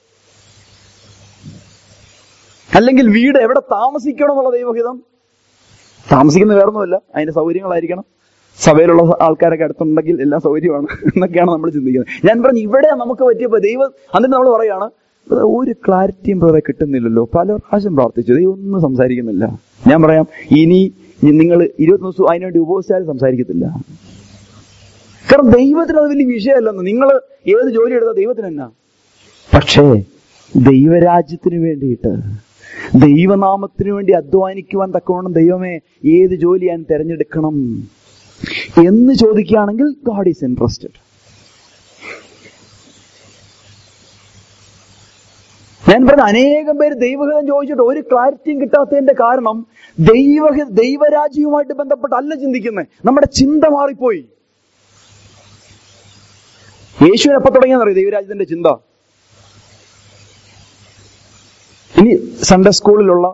അല്ലെങ്കിൽ വീട് എവിടെ താമസിക്കണം എന്നുള്ള ദൈവഹിതം താമസിക്കുന്ന വേറൊന്നുമല്ല അതിന്റെ സൗകര്യങ്ങളായിരിക്കണം സഭയിലുള്ള ആൾക്കാരൊക്കെ അടുത്തുണ്ടെങ്കിൽ എല്ലാം സൗകര്യമാണ് എന്നൊക്കെയാണ് നമ്മൾ ചിന്തിക്കുന്നത് ഞാൻ പറഞ്ഞു ഇവിടെ നമുക്ക് പറ്റിയപ്പോ ദൈവം എന്നിട്ട് നമ്മൾ പറയാണ് "ബ്രദർ, ഒരു ക്ലാരിറ്റിയും ബ്രദറെ കിട്ടുന്നില്ലല്ലോ പല പ്രാവശ്യം പ്രാർത്ഥിച്ചു ദൈവം ഒന്നും സംസാരിക്കുന്നില്ല ഞാൻ പറയാം ഇനി നിങ്ങൾ ഇരുപത്തി ദിവസം അതിനുവേണ്ടി ഉപയോഗിച്ചാലും സംസാരിക്കത്തില്ല കാരണം ദൈവത്തിന് അത് വലിയ വിഷയമല്ലെന്ന് നിങ്ങൾ ഏത് ജോലി എടുത്താൽ ദൈവത്തിന് എന്നാ പക്ഷേ ദൈവരാജ്യത്തിന് വേണ്ടിയിട്ട് ദൈവനാമത്തിന് വേണ്ടി അധ്വാനിക്കുവാൻ തക്കവണ്ണം ദൈവമേ ഏത് ജോലി ഞാൻ തിരഞ്ഞെടുക്കണം എന്ന് ചോദിക്കുകയാണെങ്കിൽ ഗാഡ് ഈസ് ഇൻട്രസ്റ്റഡ് ഞാൻ പറഞ്ഞ അനേകം പേര് ദൈവഹിതം ചോദിച്ചിട്ട് ഒരു ക്ലാരിറ്റിയും കിട്ടാത്തതിന്റെ കാരണം ദൈവഹി ദൈവരാജ്യവുമായിട്ട് ബന്ധപ്പെട്ട് അല്ല ചിന്തിക്കുന്നത് നമ്മുടെ ചിന്ത മാറിപ്പോയി യേശുവിന് എപ്പോ തുടങ്ങിയെന്നറിയോ ദൈവരാജ്യത്തിന്റെ ചിന്ത ഇനി സൺഡേ സ്കൂളിലുള്ള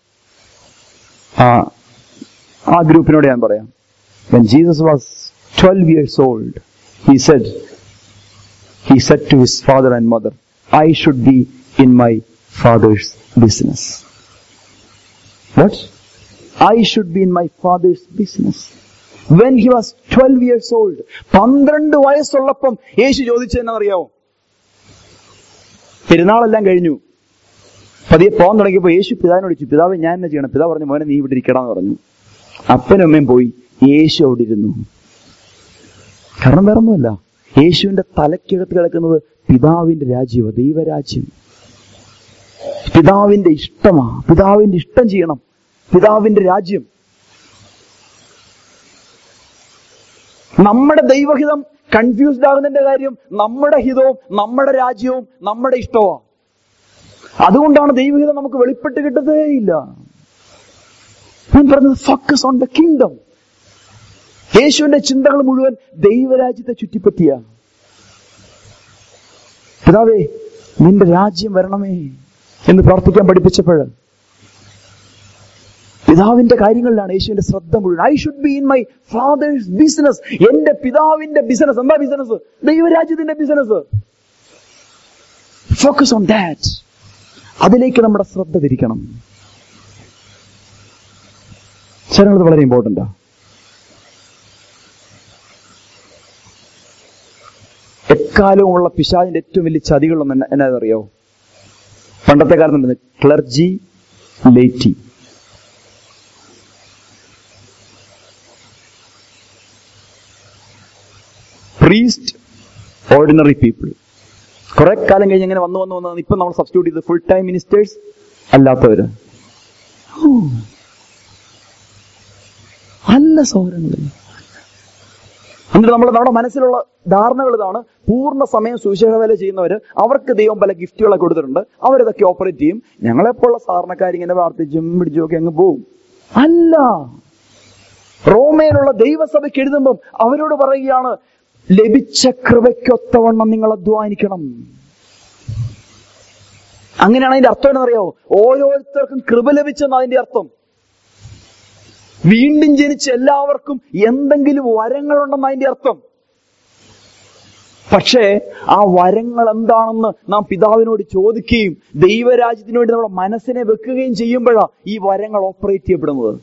ആ ആ ഗ്രൂപ്പിനോട് ഞാൻ പറയാം when Jesus was 12 years old he said he said to his father and mother I should be in my father's business what I should be in my father's business when he was 12 years old പന്ത്രണ്ട് വയസ്സുള്ളപ്പം യേശു ചോദിച്ചതെന്നറിയാവോ പെരുന്നാളെല്ലാം കഴിഞ്ഞു പതിയെ പോകാൻ തുടങ്ങിയപ്പോ യേശു പിതാവിനോട് ചോദിച്ചു പിതാവ് ഞാൻ എന്നാ ചെയ്യണം പിതാവ് പറഞ്ഞു മോനെ നീ ഇവിടെ ഇരിക്കടാന്ന് പറഞ്ഞു അപ്പനും അമ്മയും പോയി യേശു അവിടെ ഇരുന്നു കാരണം വേറൊന്നുമല്ല യേശുവിന്റെ തലയ്ക്കകത്ത് കിടക്കുന്നത് പിതാവിന്റെ രാജ്യമോ ദൈവരാജ്യം പിതാവിന്റെ ഇഷ്ടമാ പിതാവിന്റെ ഇഷ്ടം ചെയ്യണം പിതാവിന്റെ രാജ്യം നമ്മുടെ ദൈവഹിതം കൺഫ്യൂസ്ഡ് ആകുന്നതിന്റെ കാര്യം നമ്മുടെ ഹിതവും നമ്മുടെ രാജ്യവും നമ്മുടെ ഇഷ്ടവും അതുകൊണ്ടാണ് ദൈവഹിതം നമുക്ക് വെളിപ്പെട്ട് കിട്ടതേയില്ല ഞാൻ പറഞ്ഞത് ഫോക്കസ് ഓൺ ദ കിങ്ഡം യേശുവിന്റെ ചിന്തകൾ മുഴുവൻ ദൈവരാജ്യത്തെ ചുറ്റിപ്പറ്റിയ പിതാവേ നിന്റെ രാജ്യം വരണമേ എന്ന് പ്രാർത്ഥിക്കാൻ പഠിപ്പിച്ചപ്പോൾ പിതാവിന്റെ കാര്യങ്ങളിലാണ് യേശുവിന്റെ ശ്രദ്ധ മുഴുവൻ I should be in my Father's business എന്റെ പിതാവിന്റെ ബിസിനസ് എന്താ ബിസിനസ് ദൈവരാജ്യത്തിന്റെ ബിസിനസ് ഫോക്കസ് ഓൺ ദാറ്റ് അതിലേക്ക് നമ്മുടെ ശ്രദ്ധ തിരിക്കണം ചിലത് വളരെ ഇമ്പോർട്ടൻ്റാ എക്കാലവുമുള്ള പിശാചിന്റെ ഏറ്റവും വലിയ ചതികളൊന്നും എന്നാ എന്നതറിയോ പണ്ടത്തെ കാലത്ത് clergy laity priest ordinary people കുറെ കാലം കഴിഞ്ഞ് ഇങ്ങനെ വന്നു വന്നു വന്നു ഇപ്പൊ നമ്മൾ സബ്സ്റ്റിറ്റ്യൂട്ട് ചെയ്ത് ഫുൾ ടൈം മിനിസ്റ്റേഴ്സ് അല്ലാത്തവര് ഓ. അല്ല സൗരങ്ങളിൽ എന്നിട്ട് നമ്മൾ നമ്മുടെ മനസ്സിലുള്ള ധാരണകൾ ഇതാണ് പൂർണ്ണ സമയം സുവിശേഷ വേല ചെയ്യുന്നവര് അവർക്ക് ദൈവം പല ഗിഫ്റ്റുകളൊക്കെ കൊടുത്തിട്ടുണ്ട് അവരിതൊക്കെ ഓപ്പറേറ്റ് ചെയ്യും ഞങ്ങളെപ്പോലുള്ള സാധാരണക്കാർ ഇങ്ങനെ പ്രാർത്ഥിച്ചും പിടിച്ചും ഒക്കെ അങ്ങ് പോവും അല്ല റോമയിലുള്ള ദൈവസഭയ്ക്ക് എഴുതുമ്പം അവരോട് പറയുകയാണ് ലഭിച്ച കൃപയ്ക്കൊത്തവണ്ണം നിങ്ങൾ അധ്വാനിക്കണം അങ്ങനെയാണ് അതിന്റെ അർത്ഥം എന്നറിയാവോ ഓരോരുത്തർക്കും കൃപ ലഭിച്ചെന്ന് അതിന്റെ അർത്ഥം വീണ്ടും ജനിച്ച എല്ലാവർക്കും എന്തെങ്കിലും വരങ്ങളുണ്ടെന്ന് അതിന്റെ അർത്ഥം പക്ഷേ ആ വരങ്ങൾ എന്താണെന്ന് നാം പിതാവിനോട് ചോദിക്കുകയും ദൈവരാജ്യത്തിന് വേണ്ടി നമ്മുടെ മനസ്സിനെ വെക്കുകയും ചെയ്യുമ്പോഴാണ് ഈ വരങ്ങൾ ഓപ്പറേറ്റ് ചെയ്യപ്പെടുന്നത്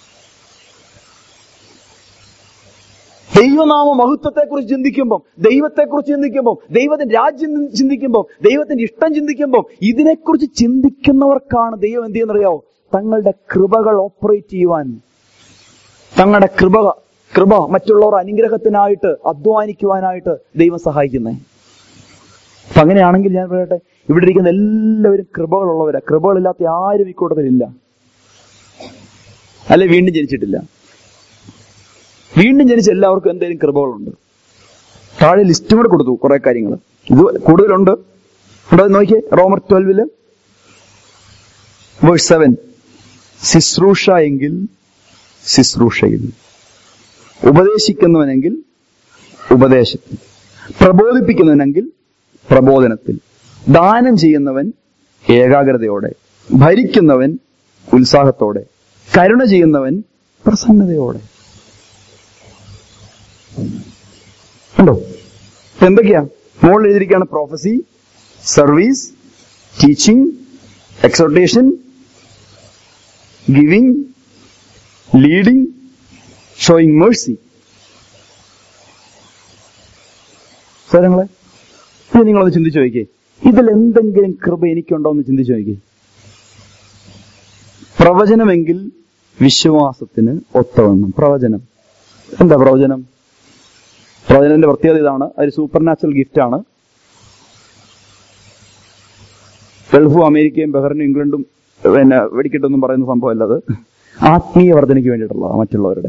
ദൈവനാമ മഹത്വത്തെക്കുറിച്ച് ചിന്തിക്കുമ്പോൾ ദൈവത്തെക്കുറിച്ച് ചിന്തിക്കുമ്പോൾ ദൈവത്തിന്റെ രാജ്യം ചിന്തിക്കുമ്പോൾ ദൈവത്തിന്റെ ഇഷ്ടം ചിന്തിക്കുമ്പോൾ ഇതിനെക്കുറിച്ച് ചിന്തിക്കുന്നവർക്കാണ് ദൈവം എന്ത് ചെയ്യുന്നറിയാവോ തങ്ങളുടെ കൃപകൾ ഓപ്പറേറ്റ് ചെയ്യുവാൻ തങ്ങളുടെ കൃപ കൃപ മറ്റുള്ളവർ അനുഗ്രഹത്തിനായിട്ട് അധ്വാനിക്കുവാനായിട്ട് ദൈവം സഹായിക്കുന്നത് അപ്പൊ അങ്ങനെയാണെങ്കിൽ ഞാൻ പറയട്ടെ ഇവിടെ ഇരിക്കുന്ന എല്ലാവരും കൃപകളുള്ളവരാ കൃപകളില്ലാത്ത ആരും ഇക്കൂട്ടത്തിലില്ല അല്ലെ വീണ്ടും ജനിച്ചിട്ടില്ല വീണ്ടും ജനിച്ച എല്ലാവർക്കും എന്തെങ്കിലും കൃപകളുണ്ട് താഴെ ലിസ്റ്റും കൂടെ കൊടുത്തു കുറെ കാര്യങ്ങൾ ഇത് കൂടുതലുണ്ട് ഉണ്ടോ എന്ന് നോക്കിയേ റോമർ ട്വൽവില് വേഴ്സ് സെവൻ ശുശ്രൂഷ എങ്കിൽ ശുശ്രൂഷയിൽ ഉപദേശിക്കുന്നവനെങ്കിൽ ഉപദേശത്തിൽ പ്രബോധിപ്പിക്കുന്നവനെങ്കിൽ പ്രബോധനത്തിൽ ദാനം ചെയ്യുന്നവൻ ഏകാഗ്രതയോടെ ഭരിക്കുന്നവൻ ഉത്സാഹത്തോടെ കരുണ ചെയ്യുന്നവൻ പ്രസന്നതയോടെ ഉണ്ടോ ഇപ്പൊ എന്തൊക്കെയാ മുകളിൽ എഴുതിയിരിക്കുകയാണ് prophecy service teaching exhortation giving leading showing mercy സ്വരങ്ങളെ ഇത് നിങ്ങളൊന്ന് ചിന്തിച്ചു നോക്കിയേ ഇതിൽ എന്തെങ്കിലും കൃപ എനിക്കുണ്ടോ എന്ന് ചിന്തിച്ചു നോക്കിയേ പ്രവചനമെങ്കിൽ വിശ്വാസത്തിന് ഒത്തവണ്ണം പ്രവചനം എന്താ പ്രവചനം പ്രവചനത്തിന്റെ പ്രത്യേകത ഇതാണ് അതൊരു സൂപ്പർ നാച്ചുറൽ ഗിഫ്റ്റ് ആണ് ഗൾഫും അമേരിക്കയും ബഹ്റിനും ഇംഗ്ലണ്ടും പിന്നെ വെടിക്കെട്ടൊന്നും പറയുന്ന സംഭവമല്ല അത് ആത്മീയ വർധനയ്ക്ക് വേണ്ടിയിട്ടുള്ളതാണ് മറ്റുള്ളവരുടെ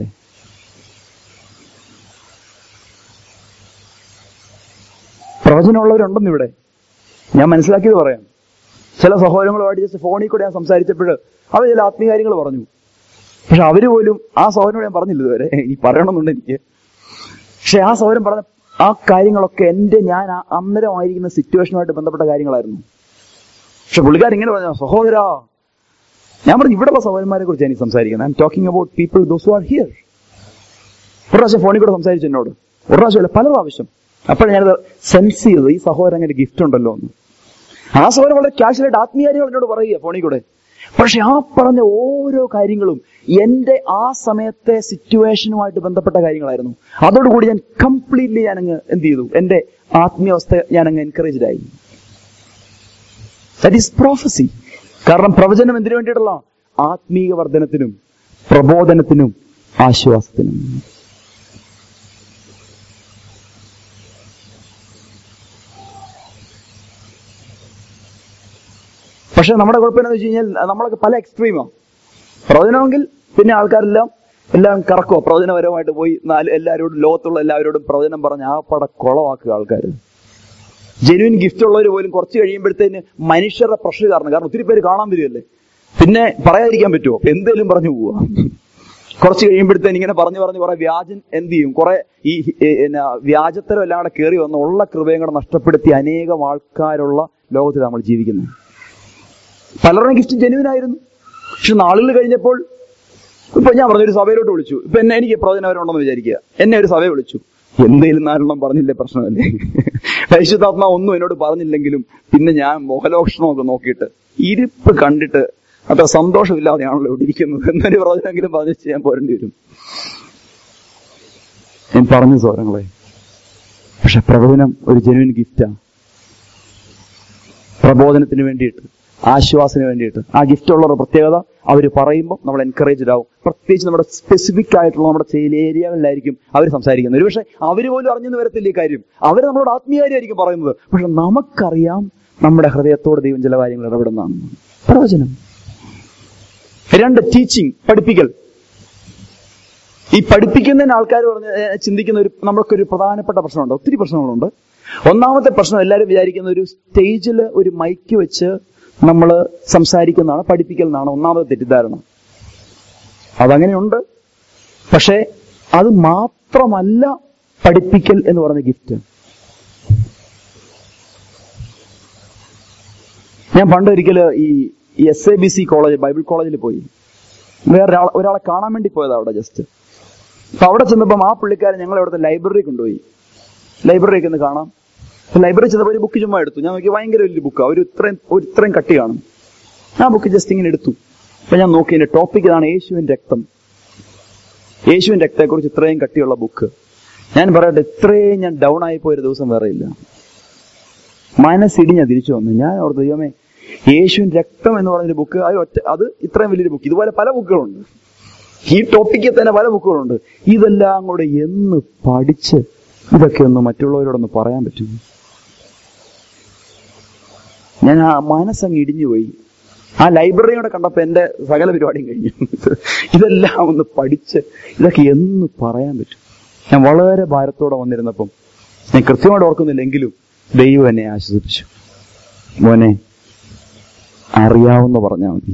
പ്രവചനമുള്ളവരുണ്ടെന്ന് ഇവിടെ ഞാൻ മനസ്സിലാക്കിയത് പറയാം ചില സഹോദരങ്ങളുമായിട്ട് ജസ്റ്റ് ഫോണിൽ കൂടെ ഞാൻ സംസാരിച്ചപ്പോൾ അവർ ചില ആത്മീയ കാര്യങ്ങൾ പറഞ്ഞു പക്ഷെ അവര് പോലും ആ സഹോദരനോട് ഞാൻ പറഞ്ഞില്ല ഇതുവരെ ഇനി പറയണമെന്നുണ്ട് എനിക്ക് പക്ഷെ ആ സഹോദരൻ പറഞ്ഞ ആ കാര്യങ്ങളൊക്കെ എന്റെ ഞാൻ ആ അന്നേരമായിരിക്കുന്ന സിറ്റുവേഷനുമായിട്ട് ബന്ധപ്പെട്ട കാര്യങ്ങളായിരുന്നു പക്ഷെ പുള്ളിക്കാർ ഇങ്ങനെ പറഞ്ഞു സഹോദരാ ഞാൻ പറഞ്ഞു ഇവിടെയുള്ള സഹോദരന്മാരെ കുറിച്ച് എനിക്ക് സംസാരിക്കുന്നത് I am talking about people those are here ഒരു പ്രാവശ്യം ഫോണിൽ കൂടെ സംസാരിച്ചു എന്നോട് ഒരു പ്രാവശ്യമല്ല പല പ്രാവശ്യം അപ്പോഴാണ് ഞാനത് സെൻസ് ചെയ്തത് ഈ സഹോദരൻ അങ്ങനെ ഗിഫ്റ്റ് ഉണ്ടല്ലോ എന്ന് ആ സഹോദരൻ വളരെ ക്യാഷ്വലായിട്ട് ആത്മീയകാര്യങ്ങൾ എന്നോട് പറയുക ഫോണിൽ കൂടെ പക്ഷെ ആ പറഞ്ഞ ഓരോ കാര്യങ്ങളും എന്റെ ആ സമയത്തെ സിറ്റുവേഷനുമായിട്ട് ബന്ധപ്പെട്ട കാര്യങ്ങളായിരുന്നു അതോടുകൂടി ഞാൻ കംപ്ലീറ്റ്ലി ഞാൻ അങ്ങ് എന്ത് ചെയ്തു എന്റെ ആത്മീയവസ്ഥ ഞാൻ അങ്ങ് എൻകറേജ്ഡ് ആയി ദാറ്റ് ഈസ് പ്രോഫസി കാരണം പ്രവചനം എന്തിനു വേണ്ടിയിട്ടുള്ള ആത്മീയ വർധനത്തിനും പ്രബോധനത്തിനും ആശ്വാസത്തിനും പക്ഷെ നമ്മുടെ കുഴപ്പം എന്താണെന്ന് വെച്ച് കഴിഞ്ഞാൽ നമ്മളൊക്കെ പല എക്സ്ട്രീമാണ് പ്രവചനമെങ്കിൽ പിന്നെ ആൾക്കാരെല്ലാം എല്ലാം കറക്കുമോ പ്രവചനപരമായിട്ട് പോയി നാല് എല്ലാവരോടും ലോകത്തുള്ള എല്ലാവരോടും പ്രവചനം പറഞ്ഞ് ആ പട കുളമാക്കുക ആൾക്കാർ ജെന്യൂൻ ഗിഫ്റ്റ് ഉള്ളവർ പോലും കുറച്ച് കഴിയുമ്പോഴത്തേന് മനുഷ്യരുടെ പ്രഷർ കാരണം കാരണം ഒത്തിരി പേര് കാണാൻ വരുമല്ലേ പിന്നെ പറയാതിരിക്കാൻ പറ്റുമോ എന്തേലും പറഞ്ഞു പോവുക കുറച്ച് കഴിയുമ്പോഴത്തേന് ഇങ്ങനെ പറഞ്ഞു പറഞ്ഞ് കുറെ വ്യാജൻ എന്ത് ചെയ്യും കുറെ ഈ ഏ, എന്നാ, വ്യാജത്തരം എല്ലാം കൂടെ കയറി വന്ന് ഉള്ള കൃപയും കൂടെ നഷ്ടപ്പെടുത്തി അനേകം ആൾക്കാരുള്ള ലോകത്തിൽ നമ്മൾ ജീവിക്കുന്നത് പലരുടെയും ഗിഫ്റ്റ് ജെന്യൂൻ ആയിരുന്നു പക്ഷെ നാളുകൾ കഴിഞ്ഞപ്പോൾ ഇപ്പൊ ഞാൻ പറഞ്ഞൊരു സഭയിലോട്ട് വിളിച്ചു ഇപ്പൊ എന്നെ എനിക്ക് പ്രവചനപരമുണ്ടെന്ന് വിചാരിക്കുക എന്നെ ഒരു സഭയെ വിളിച്ചു എന്തേലും നാലെണ്ണം പറഞ്ഞില്ലേ പ്രശ്നമല്ലേ പരിശുദ്ധാത്മാ ഒന്നും എന്നോട് പറഞ്ഞില്ലെങ്കിലും പിന്നെ ഞാൻ മുഖലോക്ഷണമൊക്കെ നോക്കിയിട്ട് ഇരിപ്പ് കണ്ടിട്ട് അത്ര സന്തോഷമില്ലാതെയാണല്ലോ ഇവിടെ ഇരിക്കുന്നത് എന്നൊരു പ്രവചനെങ്കിലും പറഞ്ഞു ചെയ്യാൻ പോരേണ്ടി വരും ഞാൻ പറഞ്ഞു സോരങ്ങളെ പക്ഷെ പ്രബോധനം ഒരു ജെനുവിൻ ഗിഫ്റ്റാണ് പ്രബോധനത്തിന് വേണ്ടിയിട്ട് ആശ്വാസത്തിന് വേണ്ടിയിട്ട് ആ ഗിഫ്റ്റ് ഉള്ളവരുടെ പ്രത്യേകത അവർ പറയുമ്പോൾ നമ്മൾ എൻകറേജ്ഡ് ആവും പ്രത്യേകിച്ച് നമ്മുടെ സ്പെസിഫിക് ആയിട്ടുള്ള നമ്മുടെ ചില ഏരിയകളിലായിരിക്കും അവർ സംസാരിക്കുന്നത് ഒരുപക്ഷെ അവർ പോലും അറിഞ്ഞെന്ന് വരത്തില്ല ഈ കാര്യം അവർ നമ്മളോട് ആത്മീയമായിരിക്കും പറയുന്നത് പക്ഷെ നമുക്കറിയാം നമ്മുടെ ഹൃദയത്തോട് ദൈവം ചില കാര്യങ്ങൾ ഇടപെടുന്നതാണ് പ്രവചനം രണ്ട് ടീച്ചിങ് പഠിപ്പിക്കൽ ഈ പഠിപ്പിക്കുന്നതിന് ആൾക്കാർ പറഞ്ഞ് ഏ, ചിന്തിക്കുന്ന ഒരു നമ്മൾക്കൊരു പ്രധാനപ്പെട്ട പ്രശ്നമുണ്ട് ഒത്തിരി പ്രശ്നങ്ങളുണ്ട് ഒന്നാമത്തെ പ്രശ്നം എല്ലാവരും വിചാരിക്കുന്ന ഒരു സ്റ്റേജിൽ ഒരു മൈക്ക് വെച്ച് നമ്മൾ സംസാരിക്കുന്നതാണ് പഠിപ്പിക്കൽ എന്നാണ് ഒന്നാമത്തെ തെറ്റിദ്ധാരണ അതങ്ങനെയുണ്ട് പക്ഷേ അത് മാത്രമല്ല പഠിപ്പിക്കൽ എന്ന് പറയുന്ന ഗിഫ്റ്റ് ഞാൻ പണ്ട് ഒരിക്കൽ ഈ S A B C college Bible കോളേജിൽ പോയി വേറെ ഒരാളെ കാണാൻ വേണ്ടി പോയതാ അവിടെ ജസ്റ്റ് അപ്പൊ അവിടെ ചെന്നപ്പം ആ പുള്ളിക്കാരൻ ഞങ്ങളെ അവിടുത്തെ ലൈബ്രറി കൊണ്ടുപോയി ലൈബ്രറിയൊക്കെ ഒന്ന് കാണാം ലൈബ്രറി ചെന്നപ്പോൾ ഒരു ബുക്ക് ചുമ്മാ എടുത്തു ഞാൻ നോക്കി ഭയങ്കര വലിയ ബുക്ക് ഒരു ഇത്രയും ഒരു ഇത്രയും കട്ടി കാണും ആ ബുക്ക് ജസ്റ്റ് ഇങ്ങനെ എടുത്തു അപ്പൊ ഞാൻ നോക്കി എന്റെ ടോപ്പിക് ഇതാണ് യേശുവിൻ രക്തം യേശുവിൻ രക്തത്തെക്കുറിച്ച് ഇത്രയും കട്ടിയുള്ള ബുക്ക് ഞാൻ പറയട്ടെ ഇത്രയും ഞാൻ ഡൗൺ ആയി പോയ ഒരു ദിവസം വേറെ ഇല്ല മനസ്സിടിഞ്ഞാ തിരിച്ചു വന്നു ഞാൻ ഓർത്ത് ദൈവമേ യേശുവിൻ രക്തം എന്ന് പറഞ്ഞൊരു ബുക്ക് അത് ഒറ്റ അത് ഇത്രയും വലിയൊരു ബുക്ക് ഇതുപോലെ പല ബുക്കുകളുണ്ട് ഈ ടോപ്പിക്കിൽ തന്നെ പല ബുക്കുകളുണ്ട് ഇതെല്ലാം കൂടെ എന്ന് പഠിച്ച് ഇതൊക്കെ ഒന്ന് മറ്റുള്ളവരോടൊന്ന് പറയാൻ പറ്റും ഞാൻ ആ മനസ്സങ്ങ് ഇടിഞ്ഞുപോയി ആ ലൈബ്രറിയോടെ കണ്ടപ്പോ എന്റെ സകല പരിപാടിയും കഴിഞ്ഞു ഇതെല്ലാം ഒന്ന് പഠിച്ച് ഇതൊക്കെ എന്ന് പറയാൻ പറ്റും ഞാൻ വളരെ ഭാരത്തോടെ വന്നിരുന്നപ്പം ഞാൻ കൃത്യമായിട്ട് ഓർക്കുന്നില്ലെങ്കിലും ദൈവം എന്നെ ആശ്വസിപ്പിച്ചു മോനെ അറിയാവുന്ന പറഞ്ഞാൽ മതി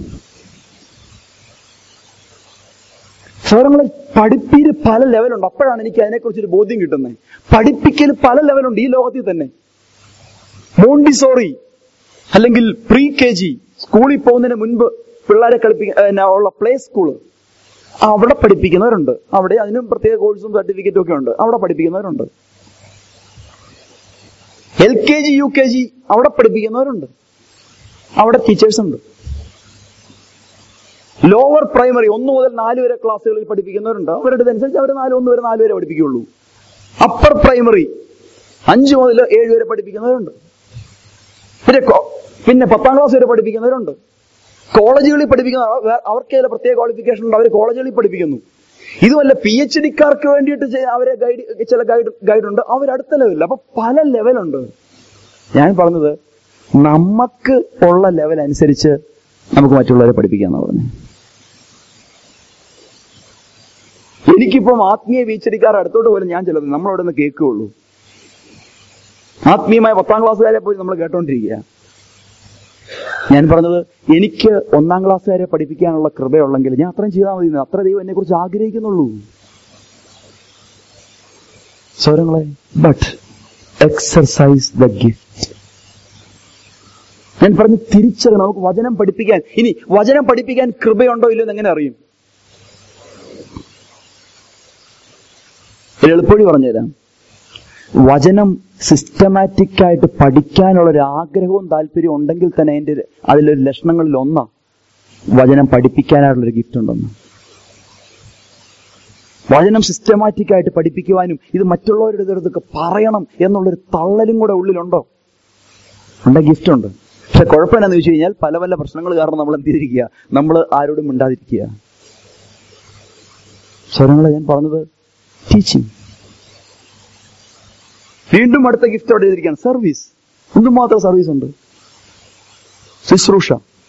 സ്വരങ്ങളിൽ പഠിപ്പിയിൽ പല ലെവലുണ്ട് അപ്പോഴാണ് എനിക്ക് അതിനെക്കുറിച്ചൊരു ബോധ്യം കിട്ടുന്നത് പഠിപ്പിക്കൽ പല ലെവലുണ്ട് ഈ ലോകത്തിൽ തന്നെ മോണ്ടിസോറി അല്ലെങ്കിൽ പ്രീ കെ ജി സ്കൂളിൽ പോകുന്നതിന് മുൻപ് പിള്ളേരെ കളിപ്പിക്കാൻ ഉള്ള പ്ലേ സ്കൂള് അവിടെ പഠിപ്പിക്കുന്നവരുണ്ട് അവിടെ അതിനും പ്രത്യേക കോഴ്സും സർട്ടിഫിക്കറ്റും ഒക്കെ ഉണ്ട് അവിടെ പഠിപ്പിക്കുന്നവരുണ്ട് L K G U K G അവിടെ പഠിപ്പിക്കുന്നവരുണ്ട് അവിടെ ടീച്ചേഴ്സ് ഉണ്ട് ലോവർ പ്രൈമറി ഒന്ന് മുതൽ നാല് വരെ ക്ലാസ്സുകളിൽ പഠിപ്പിക്കുന്നവരുണ്ട് അവരുടെ അനുസരിച്ച് അവർ നാല് ഒന്ന് വരെ നാല് വരെ പഠിപ്പിക്കുകയുള്ളൂ അപ്പർ പ്രൈമറി അഞ്ച് മുതൽ ഏഴ് വരെ പഠിപ്പിക്കുന്നവരുണ്ട് പിന്നെ കോ- പിന്നെ പത്താം ക്ലാസ് വരെ പഠിപ്പിക്കുന്നവരുണ്ട് കോളേജുകളിൽ പഠിപ്പിക്കുന്ന അവ- അവർക്ക് ചില പ്രത്യേക ക്വാളിഫിക്കേഷൻ ഉണ്ട് അവർ കോളേജുകളിൽ പഠിപ്പിക്കുന്നു ഇതുമല്ല പി എച്ച് ഡിക്കാർക്ക് വേണ്ടിയിട്ട് ചെ- അവരെ ഗൈഡ് ചില ഗൈഡ് ഗൈഡ് ഉണ്ട് അവർ അടുത്ത ലെവലിൽ അപ്പൊ പല ലെവലുണ്ട് ഞാൻ പറഞ്ഞത് നമുക്ക് ഉള്ള ലെവൽ അനുസരിച്ച് നമുക്ക് മറ്റുള്ളവരെ പഠിപ്പിക്കാന്നാ പറഞ്ഞത് എനിക്കിപ്പം ആത്മീയ വീച്ചടിക്കാർ അടുത്തോട്ട് പോലും ഞാൻ ചിലത് നമ്മളവിടെ നിന്ന് കേൾക്കുകയുള്ളൂ ആത്മീയമായ പത്താം ക്ലാസ്സുകാരെ പോയി നമ്മൾ കേട്ടോണ്ടിരിക്കുക ഞാൻ പറഞ്ഞത് എനിക്ക് ഒന്നാം ക്ലാസ്സുകാരെ പഠിപ്പിക്കാനുള്ള കൃപയുള്ളെങ്കിൽ ഞാൻ അത്രയും ചെയ്താൽ മതി അത്ര ദൈവം എന്നെ കുറിച്ച് ആഗ്രഹിക്കുന്നുള്ളൂ സ്വരങ്ങളെ ബട്ട് എക്സർസൈസ് ദ ഗിഫ്റ്റ് ഞാൻ പറഞ്ഞു തിരിച്ചത് നമുക്ക് വചനം പഠിപ്പിക്കാൻ ഇനി വചനം പഠിപ്പിക്കാൻ കൃപയുണ്ടോ ഇല്ലയോ എന്ന് എങ്ങനെ അറിയും ഒരു എളുപ്പവഴി പറഞ്ഞുതരാം വചനം സിസ്റ്റമാറ്റിക് ആയിട്ട് പഠിക്കാനുള്ള ഒരു ആഗ്രഹവും താല്പര്യവും ഉണ്ടെങ്കിൽ തന്നെ അതിന്റെ ഒരു- അതിലൊരു ലക്ഷണങ്ങളിൽ ഒന്നാ വചനം പഠിപ്പിക്കാനായിട്ടുള്ള ഒരു ഗിഫ്റ്റ് ഉണ്ടെന്ന് വചനം സിസ്റ്റമാറ്റിക് ആയിട്ട് പഠിപ്പിക്കുവാനും ഇത് മറ്റുള്ളവരുടെ അടുത്തൊക്കെ പറയണം എന്നുള്ളൊരു തള്ളലും കൂടെ ഉള്ളിലുണ്ടോ ഉണ്ട് ഗിഫ്റ്റ് ഉണ്ട് പക്ഷെ കുഴപ്പം എന്നാന്ന് ചോദിച്ചു കഴിഞ്ഞാൽ പല പല പ്രശ്നങ്ങൾ കാരണം നമ്മൾ എന്ത് ചെയ്തിരിക്കുക നമ്മൾ ആരോടും മിണ്ടാതിരിക്കുക സ്വരങ്ങളെ ഞാൻ പറഞ്ഞത് ടീച്ചിങ് വീണ്ടും അടുത്ത ഗിഫ്റ്റ് അവിടെ ചെയ്തിരിക്കുകയാണ് സർവീസ് എന്തുമാത്രം സർവീസ് ഉണ്ട് ശുശ്രൂഷ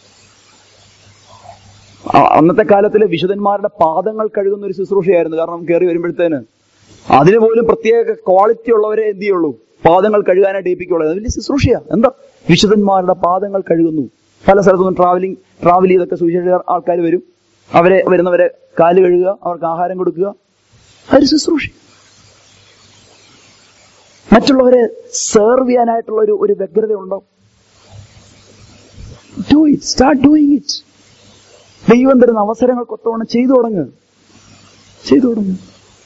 ആ- അന്നത്തെ കാലത്തിലെ വിശുദ്ധന്മാരുടെ പാദങ്ങൾ കഴുകുന്ന ഒരു ശുശ്രൂഷയായിരുന്നു കാരണം കയറി വരുമ്പോഴത്തേന് അതിന് പോലും പ്രത്യേക ക്വാളിറ്റി ഉള്ളവരെ എന്ത് ചെയ്യുള്ളൂ പാദങ്ങൾ കഴുകാനായിട്ട് ഏൽപ്പിക്കുള്ളൂ അത് വലിയ ശുശ്രൂഷയാ എന്താ വിശുദ്ധന്മാരുടെ പാദങ്ങൾ കഴുകുന്നു പല സ്ഥലത്തുനിന്നും ട്രാവലിംഗ് ട്രാവൽ ചെയ്തൊക്കെ സുവിശേഷ ആൾക്കാർ വരും അവരെ വരുന്നവരെ കാല് കഴുകുക അവർക്ക് ആഹാരം കൊടുക്കുക അതൊരു ശുശ്രൂഷ മറ്റുള്ളവരെ സെർവ് ചെയ്യാനായിട്ടുള്ള ഒരു ഒരു വ്യഗ്രത ഉണ്ടോ do it start doing it ദൈവം തരുന്ന അവസരങ്ങൾക്ക് ഒത്തവണ്ണം ചെയ്തു തുടങ്ങുക ചെയ്തു തുടങ്ങുക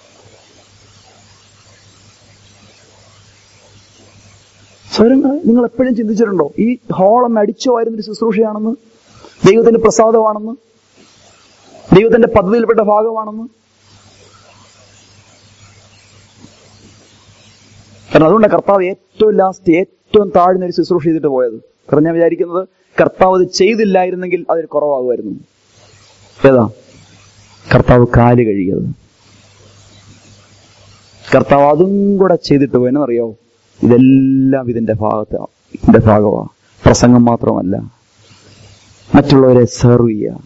സ്വരങ്ങൾ നിങ്ങൾ എപ്പോഴും ചിന്തിച്ചിട്ടുണ്ടോ ഈ ഹോളൊന്ന് അടിച്ചു വാരുന്നൊരു ശുശ്രൂഷയാണെന്ന് ദൈവത്തിന്റെ പ്രസാദമാണെന്ന് ദൈവത്തിന്റെ പദ്ധതിയിൽപ്പെട്ട ഭാഗമാണെന്ന് കാരണം അതുകൊണ്ട് കർത്താവ് ഏറ്റവും ലാസ്റ്റ് ഏറ്റവും താഴ്ന്ന ഒരു ശുശ്രൂഷ ചെയ്തിട്ട് പോയത് കാരണം ഞാൻ വിചാരിക്കുന്നത് കർത്താവ് അത് ചെയ്തില്ലായിരുന്നെങ്കിൽ അതൊരു കുറവാകുമായിരുന്നു ഏതാ കർത്താവ് കാല് കഴുകിയത് കർത്താവ് അതും കൂടെ ചെയ്തിട്ട് പോയെന്നറിയോ ഇതെല്ലാം ഇതിന്റെ ഭാഗത്ത് ഇതിന്റെ ഭാഗമാണ് പ്രസംഗം മാത്രമല്ല മറ്റുള്ളവരെ സെർവ് ചെയ്യുക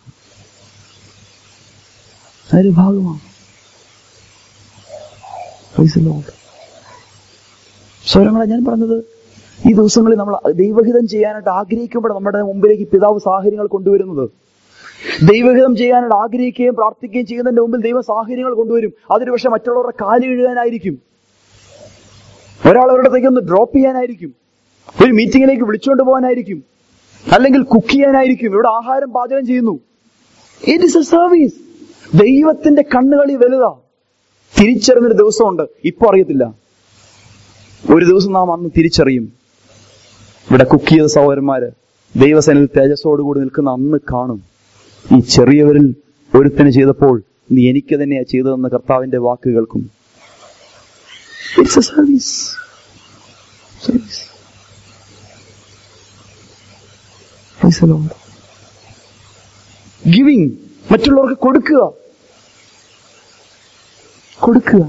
അതൊരു ഭാഗമാണ് Praise the Lord. സ്വരങ്ങളെ ഞാൻ പറഞ്ഞത് ഈ ദിവസങ്ങളിൽ നമ്മൾ ദൈവഹിതം ചെയ്യാനായിട്ട് ആഗ്രഹിക്കുമ്പോൾ നമ്മുടെ മുമ്പിലേക്ക് പിതാവ് സാഹചര്യങ്ങൾ കൊണ്ടുവരുന്നത് ദൈവഹിതം ചെയ്യാനായിട്ട് ആഗ്രഹിക്കുകയും പ്രാർത്ഥിക്കുകയും ചെയ്യുന്നതിന്റെ മുമ്പിൽ ദൈവ സാഹചര്യങ്ങൾ കൊണ്ടുവരും അതൊരു പക്ഷെ മറ്റുള്ളവരുടെ കാല് കഴുകാനായിരിക്കും ഒരാൾ അവരുടെ അടുത്തേക്ക് ഒന്ന് ഡ്രോപ്പ് ചെയ്യാനായിരിക്കും ഒരു മീറ്റിംഗിലേക്ക് വിളിച്ചുകൊണ്ട് പോകാനായിരിക്കും അല്ലെങ്കിൽ കുക്ക് ചെയ്യാനായിരിക്കും ഇവിടെ ആഹാരം പാചകം ചെയ്യുന്നു ഇറ്റ് ഇസ് എ സർവീസ് ദൈവത്തിന്റെ കണ്ണുകളി വലുതാ തിരിച്ചറിഞ്ഞൊരു ദിവസമുണ്ട് ഇപ്പൊ അറിയത്തില്ല ഒരു ദിവസം നാം അന്ന് തിരിച്ചറിയും ഇവിടെ കുക്ക് ചെയ്ത സഹോദരന്മാര് ദൈവസേനയിൽ തേജസ്സോടുകൂടി നിൽക്കുന്ന അന്ന് കാണും ഈ ചെറിയവരിൽ ഒരുത്തന് ചെയ്തപ്പോൾ നീ എനിക്ക് തന്നെയാ ചെയ്തതെന്ന് കർത്താവിന്റെ വാക്ക് കേൾക്കും it's a service service giving മറ്റുള്ളവർക്ക് കൊടുക്കുക കൊടുക്കുക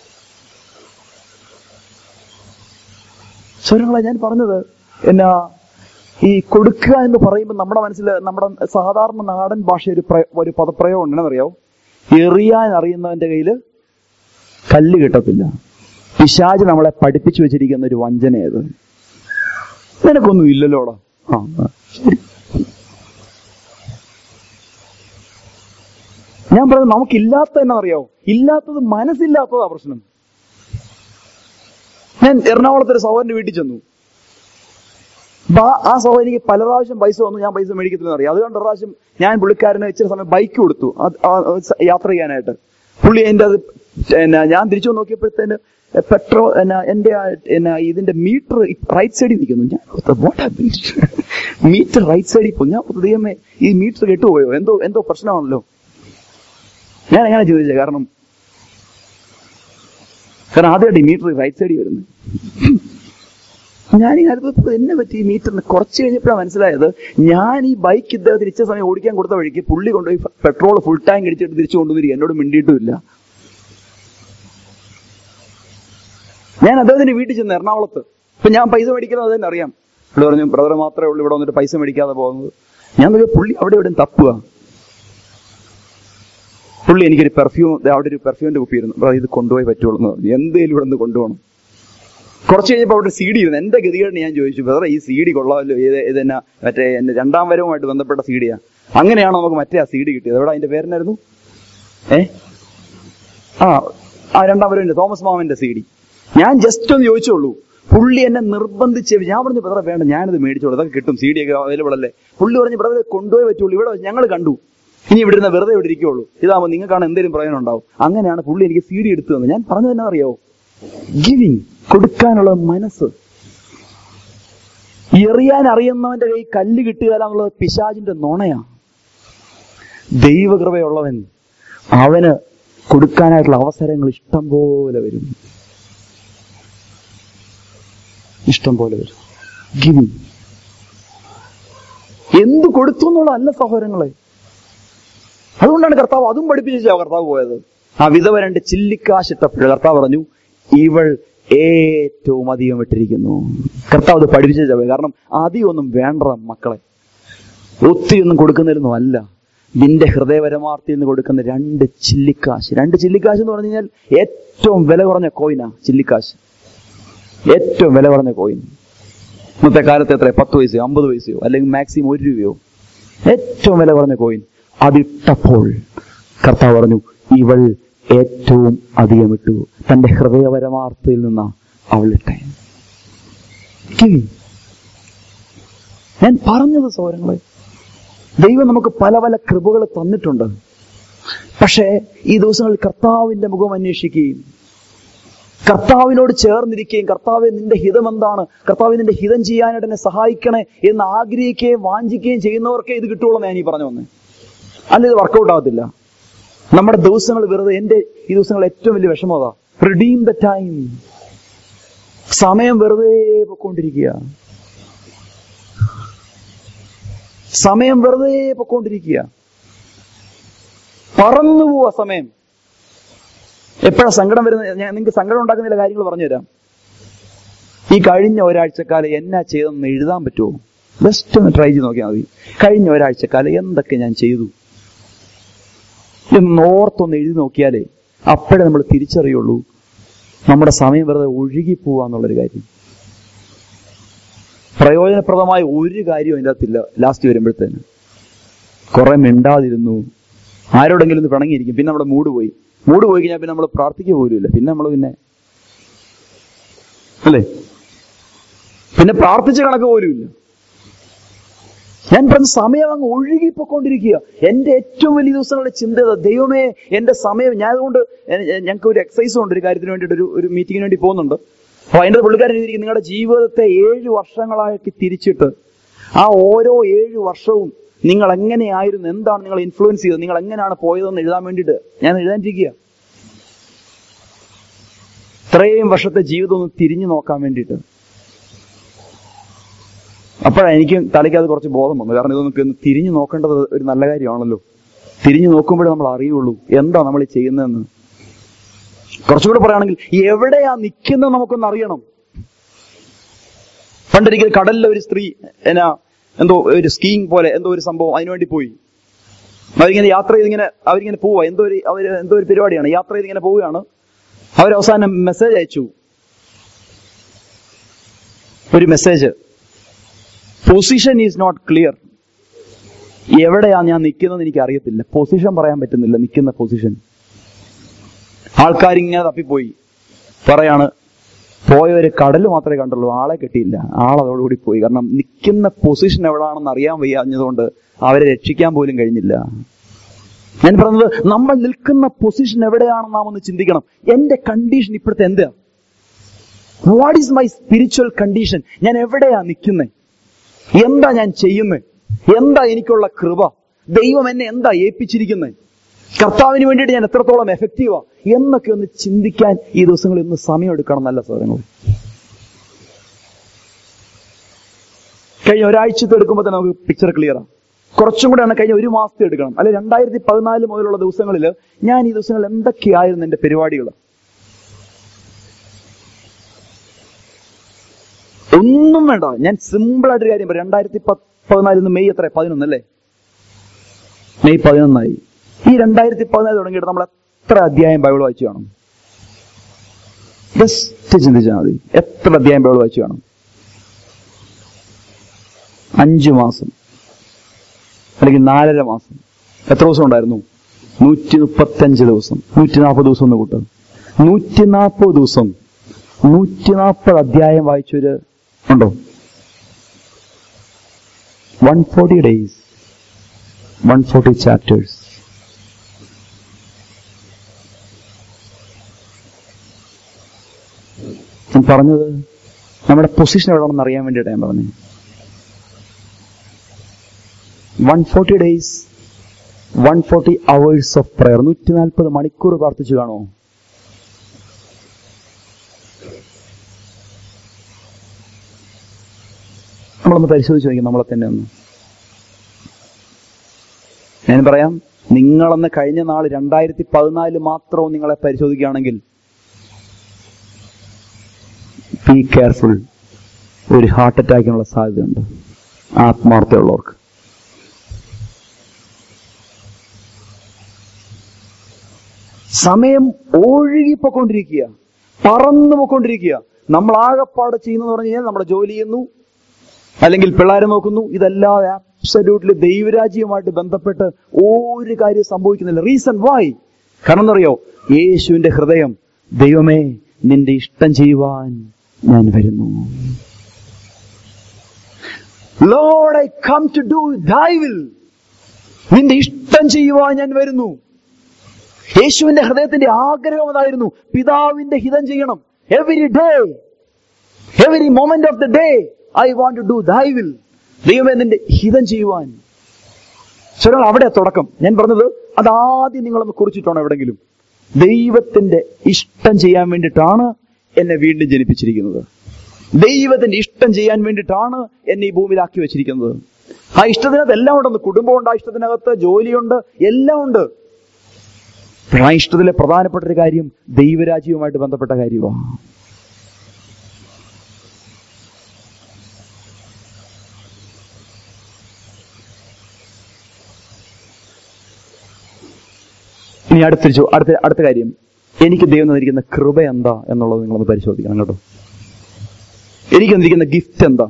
സ്വരങ്ങളെ ഞാൻ പറഞ്ഞത് എന്നാ ഈ കൊടുക്കുക എന്ന് പറയുമ്പോൾ നമ്മുടെ മനസ്സിൽ നമ്മുടെ സാധാരണ നാടൻ ഭാഷ ഒരു പ്രയ- ഒരു പദപ്രയോഗം ഉണ്ടെന്നറിയാവോ എറിയാൻ അറിയുന്നവന്റെ കയ്യിൽ കല്ല് കിട്ടത്തില്ല പിശാജ് നമ്മളെ പഠിപ്പിച്ചു വെച്ചിരിക്കുന്ന ഒരു വഞ്ചനയത് നിനക്കൊന്നും ഇല്ലല്ലോടാ ആ ആ, ശരി ഞാൻ പറയുന്നത് നമുക്കില്ലാത്ത എന്നറിയാവോ ഇല്ലാത്തത് മനസ്സില്ലാത്തതാ പ്രശ്നം ഞാൻ എറണാകുളത്ത് ഒരു സഹോദരന്റെ വീട്ടിൽ ചെന്നു അപ്പൊ ആ- ആ സഹോദരിക്ക് പല പ്രാവശ്യം പൈസ വന്നു ഞാൻ പൈസ മേടിക്കത്തില്ലെന്ന് അറിയാം അതുകൊണ്ട് ഒരു പ്രാവശ്യം ഞാൻ പുള്ളിക്കാരന് ഇച്ചിരി സമയം ബൈക്ക് കൊടുത്തു അത് ആ സ- യാത്ര ചെയ്യാനായിട്ട് പുള്ളി എന്റെ അത് എന്നാ ഞാൻ തിരിച്ചു നോക്കിയപ്പോഴത്തേന് പെട്രോൾ എന്നാ എന്റെ ആ എന്നാ ഇതിന്റെ മീറ്റർ റൈറ്റ് സൈഡിൽ നിൽക്കുന്നു ഞാൻ മീറ്റർ റൈറ്റ് സൈഡിൽ പോയി ഞാൻ ഓർത്തു, ദൈവമേ ഈ മീറ്റർ കെട്ടുപോയോ എന്തോ എന്തോ പ്രശ്നമാണല്ലോ ഞാൻ എങ്ങനെ ചോദിച്ചത് കാരണം കാരണം ആദ്യമായിട്ട് ഈ മീറ്റർ റൈറ്റ് സൈഡിൽ വരുന്നത് ഞാൻ ഈ അടുത്ത് എന്നെ പറ്റി ഈ മീറ്ററിന് കുറച്ച് കഴിഞ്ഞപ്പോഴാണ് മനസ്സിലായത് ഞാൻ ഈ ബൈക്ക് ഇദ്ദേഹത്തിന് ഇച്ച സമയം ഓടിക്കാൻ കൊടുത്ത വഴിക്ക് പുള്ളി കൊണ്ടുപോയി പെട്രോൾ ഫുൾ ടാങ്ക് അടിച്ചിട്ട് തിരിച്ചു കൊണ്ടുവന്നിരിക്കും എന്നോട് മിണ്ടിയിട്ടുമില്ല ഞാൻ അദ്ദേഹത്തിന്റെ വീട്ടിൽ ചെന്ന് എറണാകുളത്ത് ഇപ്പൊ ഞാൻ പൈസ മേടിക്കുന്നത് അത് തന്നെ അറിയാം പുള്ളി പറഞ്ഞു ബ്രദർ മാത്രമേ ഉള്ളൂ ഇവിടെ വന്നിട്ട് പൈസ മേടിക്കാതെ പോകുന്നത് ഞാൻ നോക്കിയ പുള്ളി അവിടെ ഇവിടെ തപ്പുക പുള്ളി എനിക്കൊരു പെർഫ്യൂം അവിടെ ഒരു പെർഫ്യൂമിന്റെ കുപ്പിയിരുന്നു ബ്രദർ ഇത് കൊണ്ടുപോയി പറ്റുള്ളൂ എന്ന് പറഞ്ഞു എന്തേലും ഇവിടെ നിന്ന് കൊണ്ടുപോകണം കുറച്ച് കഴിഞ്ഞപ്പോൾ അവിടെ സി ഡി ഇരുന്നു എന്റെ ഗതികേടിന് ഞാൻ ചോദിച്ചു ബ്രദർ ഈ സി ഡി കൊള്ളാമല്ലോ ഇത് ഇതെന്നാ മറ്റേ എന്റെ രണ്ടാം വരവുമായിട്ട് ബന്ധപ്പെട്ട സി ഡിയാ അങ്ങനെയാണോ നമുക്ക് മറ്റേ ആ സി ഡി കിട്ടിയത് എവിടെ അതിന്റെ പേരെന്നായിരുന്നു ഏ ആ ആ രണ്ടാം വരവിന്റെ തോമസ് മാമന്റെ സി ഡി ഞാൻ ജസ്റ്റ് ഒന്ന് ചോദിച്ചുള്ളൂ പുള്ളി എന്നെ നിർബന്ധിച്ച് ഞാൻ പറഞ്ഞു ബ്രദറെ വേണ്ട ഞാനിത് മേടിച്ചോളൂ ഇതൊക്കെ കിട്ടും സി ഡി ഒക്കെ അവൈലബിൾ അല്ലേ പുള്ളി പറഞ്ഞു ബ്രദറെ കൊണ്ടുപോയി പറ്റുള്ളൂ ഇവിടെ ഞങ്ങൾ കണ്ടു ഇനി ഇവിടെ ഇരുന്ന വെറുതെ ഇവിടെ ഇരിക്കുള്ളൂ ഇതാകുമ്പോൾ നിങ്ങൾക്കാണ് എന്തെങ്കിലും പ്രയോജനം ഉണ്ടാവും അങ്ങനെയാണ് പുള്ളി എനിക്ക് സി ഡി എടുത്തു തന്നെ ഞാൻ പറഞ്ഞത് എന്നാ അറിയാവോ ഗിവിങ് കൊടുക്കാനുള്ള മനസ്സ് എറിയാൻ അറിയുന്നവന്റെ കൈ കല്ല് കിട്ടുക എന്നുള്ളത് പിശാചിന്റെ നുണയാ ദൈവകൃപയുള്ളവൻ അവന് കൊടുക്കാനായിട്ടുള്ള അവസരങ്ങൾ ഇഷ്ടം പോലെ വരും ഇഷ്ടം പോലെ വരും ഗിവിങ് എന്ത് കൊടുത്തു എന്നുള്ളതല്ല സഹോദരങ്ങളെ അതുകൊണ്ടാണ് കർത്താവ് അതും പഠിപ്പിച്ചാ കർത്താവ് പോയത് ആ വിധവ രണ്ട് ചില്ലിക്കാശിട്ടപ്പോൾ കർത്താവ് പറഞ്ഞു ഇവൾ ഏറ്റവും അധികം ഇട്ടിരിക്കുന്നു കർത്താവ് അത് പഠിപ്പിച്ചാ പോയത് കാരണം അധികം ഒന്നും വേണ്ട മക്കളെ ഒത്തിരി ഒന്നും കൊടുക്കുന്നതിലൊന്നും അല്ല നിന്റെ ഹൃദയപരമാർത്ഥിയിൽ നിന്ന് കൊടുക്കുന്ന രണ്ട് ചില്ലിക്കാശ് രണ്ട് ചില്ലിക്കാശ് എന്ന് പറഞ്ഞു കഴിഞ്ഞാൽ ഏറ്റവും വില കുറഞ്ഞ കോയിനാ ചില്ലിക്കാശ് ഏറ്റവും വില കുറഞ്ഞ കോയിൻ ഇന്നത്തെ കാലത്ത് എത്ര പത്ത് പൈസയോ അമ്പത് പൈസയോ അല്ലെങ്കിൽ മാക്സിമം ഒരു രൂപയോ ഏറ്റവും വില കുറഞ്ഞ കോയിൻ അതിട്ടപ്പോൾ കർത്താവ് പറഞ്ഞു ഇവൾ ഏറ്റവും അധികം ഇട്ടു തന്റെ ഹൃദയപരമാർത്ഥയിൽ നിന്നാ അവൾ ഇട്ടേ Giving. ഞാൻ പറഞ്ഞത് സൗരങ്ങളെ ദൈവം നമുക്ക് പല പല കൃപകൾ തന്നിട്ടുണ്ട് പക്ഷേ ഈ ദിവസങ്ങളിൽ കർത്താവിന്റെ മുഖം അന്വേഷിക്കുകയും കർത്താവിനോട് ചേർന്നിരിക്കുകയും കർത്താവെ നിന്റെ ഹിതം എന്താണ് കർത്താവ് നിന്റെ ഹിതം ചെയ്യാനായിട്ട് എന്നെ സഹായിക്കണേ എന്ന് ആഗ്രഹിക്കുകയും വാഞ്ചിക്കുകയും ചെയ്യുന്നവർക്കേ ഇത് കിട്ടുള്ളൂ ഞാൻ ഈ പറഞ്ഞു വന്നേ അല്ല ഇത് വർക്കൗട്ട് ആകത്തില്ല നമ്മുടെ ദിവസങ്ങൾ വെറുതെ എന്റെ ഈ ദിവസങ്ങൾ ഏറ്റവും വലിയ വിഷമത റിഡീം ദ ടൈം സമയം വെറുതെ പൊക്കോണ്ടിരിക്കുക സമയം വെറുതെ പൊക്കോണ്ടിരിക്കുക പറന്നു പോവാ സമയം എപ്പോഴാ സങ്കടം വരുന്നത് ഞാൻ നിങ്ങൾക്ക് സങ്കടം ഉണ്ടാക്കുന്നില്ല കാര്യങ്ങൾ പറഞ്ഞുതരാം ഈ കഴിഞ്ഞ ഒരാഴ്ചക്കാലം എന്നാ ചെയ്തെന്ന് എഴുതാൻ പറ്റുമോ ജസ്റ്റ് ഒന്ന് ട്രൈ ചെയ്ത് നോക്കിയാൽ മതി കഴിഞ്ഞ ഒരാഴ്ചക്കാലം എന്തൊക്കെ ഞാൻ ചെയ്തു എന്ന് ഓർത്തൊന്ന് എഴുതി നോക്കിയാലേ അപ്പോഴേ നമ്മൾ തിരിച്ചറിയുള്ളൂ നമ്മുടെ സമയം വെറുതെ ഒഴുകി പോവാന്നുള്ളൊരു കാര്യം പ്രയോജനപ്രദമായ ഒരു കാര്യവും അതിൻ്റെ അകത്തില്ല ലാസ്റ്റ് വരുമ്പോഴത്തേന് കുറെ മിണ്ടാതിരുന്നു ആരോടെങ്കിലും ഒന്ന് പിണങ്ങിയിരിക്കും പിന്നെ നമ്മുടെ മൂഡ് പോയി മൂഡ് പോയി കഴിഞ്ഞാൽ പിന്നെ നമ്മൾ പ്രാർത്ഥിക്കുക പോലുമില്ല പിന്നെ നമ്മൾ പിന്നെ അല്ലേ പിന്നെ പ്രാർത്ഥിച്ച കണക്ക് പോലുമില്ല ഞാൻ പറഞ്ഞ സമയം അങ്ങ് ഒഴുകിപ്പോയിക്കൊണ്ടിരിക്കുക എന്റെ ഏറ്റവും വലിയ ദിവസങ്ങളുടെ ചിന്ത ഇതാ. ദൈവമേ എന്റെ സമയം ഞാൻ അതുകൊണ്ട് എ- ഞങ്ങൾക്ക് ഒരു എക്സസൈസ് ഉണ്ട് ഒരു കാര്യത്തിന് വേണ്ടിയിട്ട് ഒരു ഒരു മീറ്റിങ്ങിന് വേണ്ടി പോകുന്നുണ്ട് അപ്പൊ അതിന്റെ പുള്ളിക്കാരൻ എഴുതിയിരിക്കും നിങ്ങളുടെ ജീവിതത്തെ ഏഴ് വർഷങ്ങളാക്കി തിരിച്ചിട്ട് ആ ഓരോ ഏഴ് വർഷവും നിങ്ങൾ എങ്ങനെയായിരുന്നു എന്താണ് നിങ്ങൾ ഇൻഫ്ലുവൻസ് ചെയ്തത് നിങ്ങൾ എങ്ങനെയാണ് പോയതെന്ന് എഴുതാൻ വേണ്ടിയിട്ട് ഞാൻ എഴുതാനിരിക്കുക ഇത്രയും വർഷത്തെ ജീവിതം ഒന്ന് തിരിഞ്ഞു നോക്കാൻ വേണ്ടിയിട്ട് അപ്പോഴാണ് എനിക്ക് തലയ്ക്ക് അത് കുറച്ച് ബോധം വന്നു കാരണം ഇതൊക്കെ ഒന്ന് തിരിഞ്ഞു നോക്കേണ്ടത് ഒരു നല്ല കാര്യമാണല്ലോ തിരിഞ്ഞു നോക്കുമ്പോഴേ നമ്മൾ അറിയുള്ളൂ എന്താ നമ്മൾ ഈ ചെയ്യുന്നതെന്ന് കുറച്ചുകൂടെ പറയുകയാണെങ്കിൽ എവിടെയാ നിൽക്കുന്നത് നമുക്കൊന്ന് അറിയണം പണ്ടൊരിക്കൽ കടലിലെ ഒരു സ്ത്രീ എന്നാ എന്തോ ഒരു സ്കീയിങ് പോലെ എന്തോ ഒരു സംഭവം അതിനുവേണ്ടി പോയി അവരിങ്ങനെ യാത്ര ചെയ്തിങ്ങനെ അവരിങ്ങനെ പോവുക എന്തോ ഒരു അവർ എന്തോ ഒരു പരിപാടിയാണ് യാത്ര ചെയ്തിങ്ങനെ പോവുകയാണ് അവർ അവസാനം മെസ്സേജ് അയച്ചു ഒരു message position is not clear എവിടെയാ ഞാൻ നിൽക്കുന്നത് എനിക്ക് അറിയത്തില്ല പൊസിഷൻ പറയാൻ പറ്റുന്നില്ല നിൽക്കുന്ന പൊസിഷൻ ആൾക്കാരിങ്ങനെ തപ്പിപ്പോയി പറയാണ് പോയവര് കടൽ മാത്രമേ കണ്ടുള്ളൂ ആളെ കിട്ടിയില്ല ആളതോടുകൂടി പോയി കാരണം നിൽക്കുന്ന പൊസിഷൻ എവിടാണെന്ന് അറിയാൻ വയ്യാഞ്ഞതുകൊണ്ട് അവരെ രക്ഷിക്കാൻ പോലും കഴിഞ്ഞില്ല ഞാൻ പറഞ്ഞത് നമ്മൾ നിൽക്കുന്ന പൊസിഷൻ എവിടെയാണെന്ന് നാം ഒന്ന് ചിന്തിക്കണം എന്റെ കണ്ടീഷൻ ഇപ്പോഴത്തെ എന്താ what is my spiritual condition ഞാൻ എവിടെയാ നിൽക്കുന്നത് എന്താ ഞാൻ ചെയ്യുന്നത് എന്താ എനിക്കുള്ള കൃപ ദൈവം എന്നെ എന്താ ഏൽപ്പിച്ചിരിക്കുന്നത് കർത്താവിന് വേണ്ടിയിട്ട് ഞാൻ എത്രത്തോളം എഫക്റ്റീവാ എന്നൊക്കെ ഒന്ന് ചിന്തിക്കാൻ ഈ ദിവസങ്ങളിൽ ഒന്ന് സമയം എടുക്കണം നല്ല സാധനങ്ങൾ കഴിഞ്ഞ ഒരാഴ്ചത്തെ എടുക്കുമ്പോൾ തന്നെ നമുക്ക് പിക്ചർ ക്ലിയറാ കുറച്ചും കൂടെയാണ് കഴിഞ്ഞ ഒരു മാസത്തെ എടുക്കണം അല്ലെ രണ്ടായിരത്തി പതിനാല് മുതലുള്ള ദിവസങ്ങളിൽ ഞാൻ ഈ ദിവസങ്ങളിൽ എന്തൊക്കെയായിരുന്നു എന്റെ പരിപാടികൾ ഒന്നും വേണ്ട ഞാൻ സിമ്പിൾ ആയിട്ടൊരു കാര്യം പറയാം രണ്ടായിരത്തി പതിനാലിന്ന് മെയ് എത്ര പതിനൊന്നല്ലേ മെയ് പതിനൊന്നായി ഈ രണ്ടായിരത്തി പതിനാല് തുടങ്ങിയിട്ട് നമ്മൾ എത്ര അധ്യായം ബൈബിൾ വായിച്ചു കാണും ജസ്റ്റ് ചിന്തിച്ചാൽ മതി എത്ര അധ്യായം ബൈബിൾ വായിച്ചു കാണും അഞ്ചു മാസം അല്ലെങ്കിൽ നാലര മാസം എത്ര ദിവസം ഉണ്ടായിരുന്നു നൂറ്റി മുപ്പത്തഞ്ച് ദിവസം നൂറ്റി നാൽപ്പത് ദിവസം ഒന്ന് കൂട്ടും നൂറ്റി നാൽപ്പത് ദിവസം നൂറ്റി നാൽപ്പത് അധ്യായം വായിച്ചൊരു ഉണ്ടോ one forty days one forty chapters ഞാൻ പറഞ്ഞത് നമ്മുടെ പൊസിഷൻ എവിടെയാണെന്ന് അറിയാൻ വേണ്ടിയിട്ടാണ് ഞാൻ പറഞ്ഞത് one forty days one forty hours of prayer നൂറ്റി നാൽപ്പത് മണിക്കൂർ പ്രാർത്ഥിച്ചു കാണോ നമ്മളൊന്ന് പരിശോധിച്ച് നോക്കി നമ്മളെ തന്നെ ഒന്ന് ഞാൻ പറയാം നിങ്ങളന്ന് കഴിഞ്ഞ നാൾ രണ്ടായിരത്തി പതിനാല് മാത്രവും നിങ്ങളെ പരിശോധിക്കുകയാണെങ്കിൽ ബി കെയർഫുൾ ഒരു ഹാർട്ട് അറ്റാക്കിനുള്ള സാധ്യതയുണ്ട് ആത്മാർത്ഥമുള്ളവർക്ക് സമയം ഒഴുകിപ്പോയിക്കൊണ്ടിരിക്കുക പറന്നു പോയിക്കൊണ്ടിരിക്കുക നമ്മൾ ആകെപ്പാട് ചെയ്യുന്നത് പറഞ്ഞു കഴിഞ്ഞാൽ നമ്മുടെ ജോലി ചെയ്യുന്നു അല്ലെങ്കിൽ പിള്ളേരെ നോക്കുന്നു ഇതല്ലാതെ ആബ്സല്യൂട്ട്ലി ദൈവരാജ്യവുമായിട്ട് ബന്ധപ്പെട്ട് ഒരു കാര്യം സംഭവിക്കുന്നില്ല റീസൺ വൈ കാരണം എന്നറിയോ യേശുവിന്റെ ഹൃദയം ദൈവമേ നിന്റെ ഇഷ്ടം ചെയ്യുവാൻ ഞാൻ വരുന്നു Lord I come to do thy will നിന്റെ ഇഷ്ടം ചെയ്യുവാൻ ഞാൻ വരുന്നു യേശുവിന്റെ ഹൃദയത്തിന്റെ ആഗ്രഹം അതായിരുന്നു പിതാവിന്റെ ഹിതം ചെയ്യണം every day every moment of the day I want to do thy will ദൈവമേ നിന്റെ ഹിതം ചെയ്യുവാൻ ചില അവിടെ തുടക്കം ഞാൻ പറഞ്ഞത് അതാദ്യം നിങ്ങളൊന്ന് കുറിച്ചിട്ടാണോ എവിടെങ്കിലും ദൈവത്തിന്റെ ഇഷ്ടം ചെയ്യാൻ വേണ്ടിയിട്ടാണ് എന്നെ വീണ്ടും ജനിപ്പിച്ചിരിക്കുന്നത് ദൈവത്തിന്റെ ഇഷ്ടം ചെയ്യാൻ വേണ്ടിയിട്ടാണ് എന്നെ ഈ ഭൂമിയിലാക്കി വെച്ചിരിക്കുന്നത് ആ ഇഷ്ടത്തിനകത്ത് എല്ലാം ഉണ്ടെന്ന് കുടുംബമുണ്ട് ആ ഇഷ്ടത്തിനകത്ത് ജോലിയുണ്ട് എല്ലാം ഉണ്ട് പക്ഷേ ആ ഇഷ്ടത്തിലെ പ്രധാനപ്പെട്ട ഒരു കാര്യം ദൈവരാജ്യവുമായിട്ട് ബന്ധപ്പെട്ട കാര്യമാണ് ഇനി അടുത്തൊരു ചോ- അടുത്ത അടുത്ത കാര്യം എനിക്ക് ദൈവം തന്നിരിക്കുന്ന കൃപ എന്താ എന്നുള്ളത് നിങ്ങളൊന്ന് പരിശോധിക്കണം കേട്ടോ എനിക്ക് തന്നിരിക്കുന്ന ഗിഫ്റ്റ് എന്താ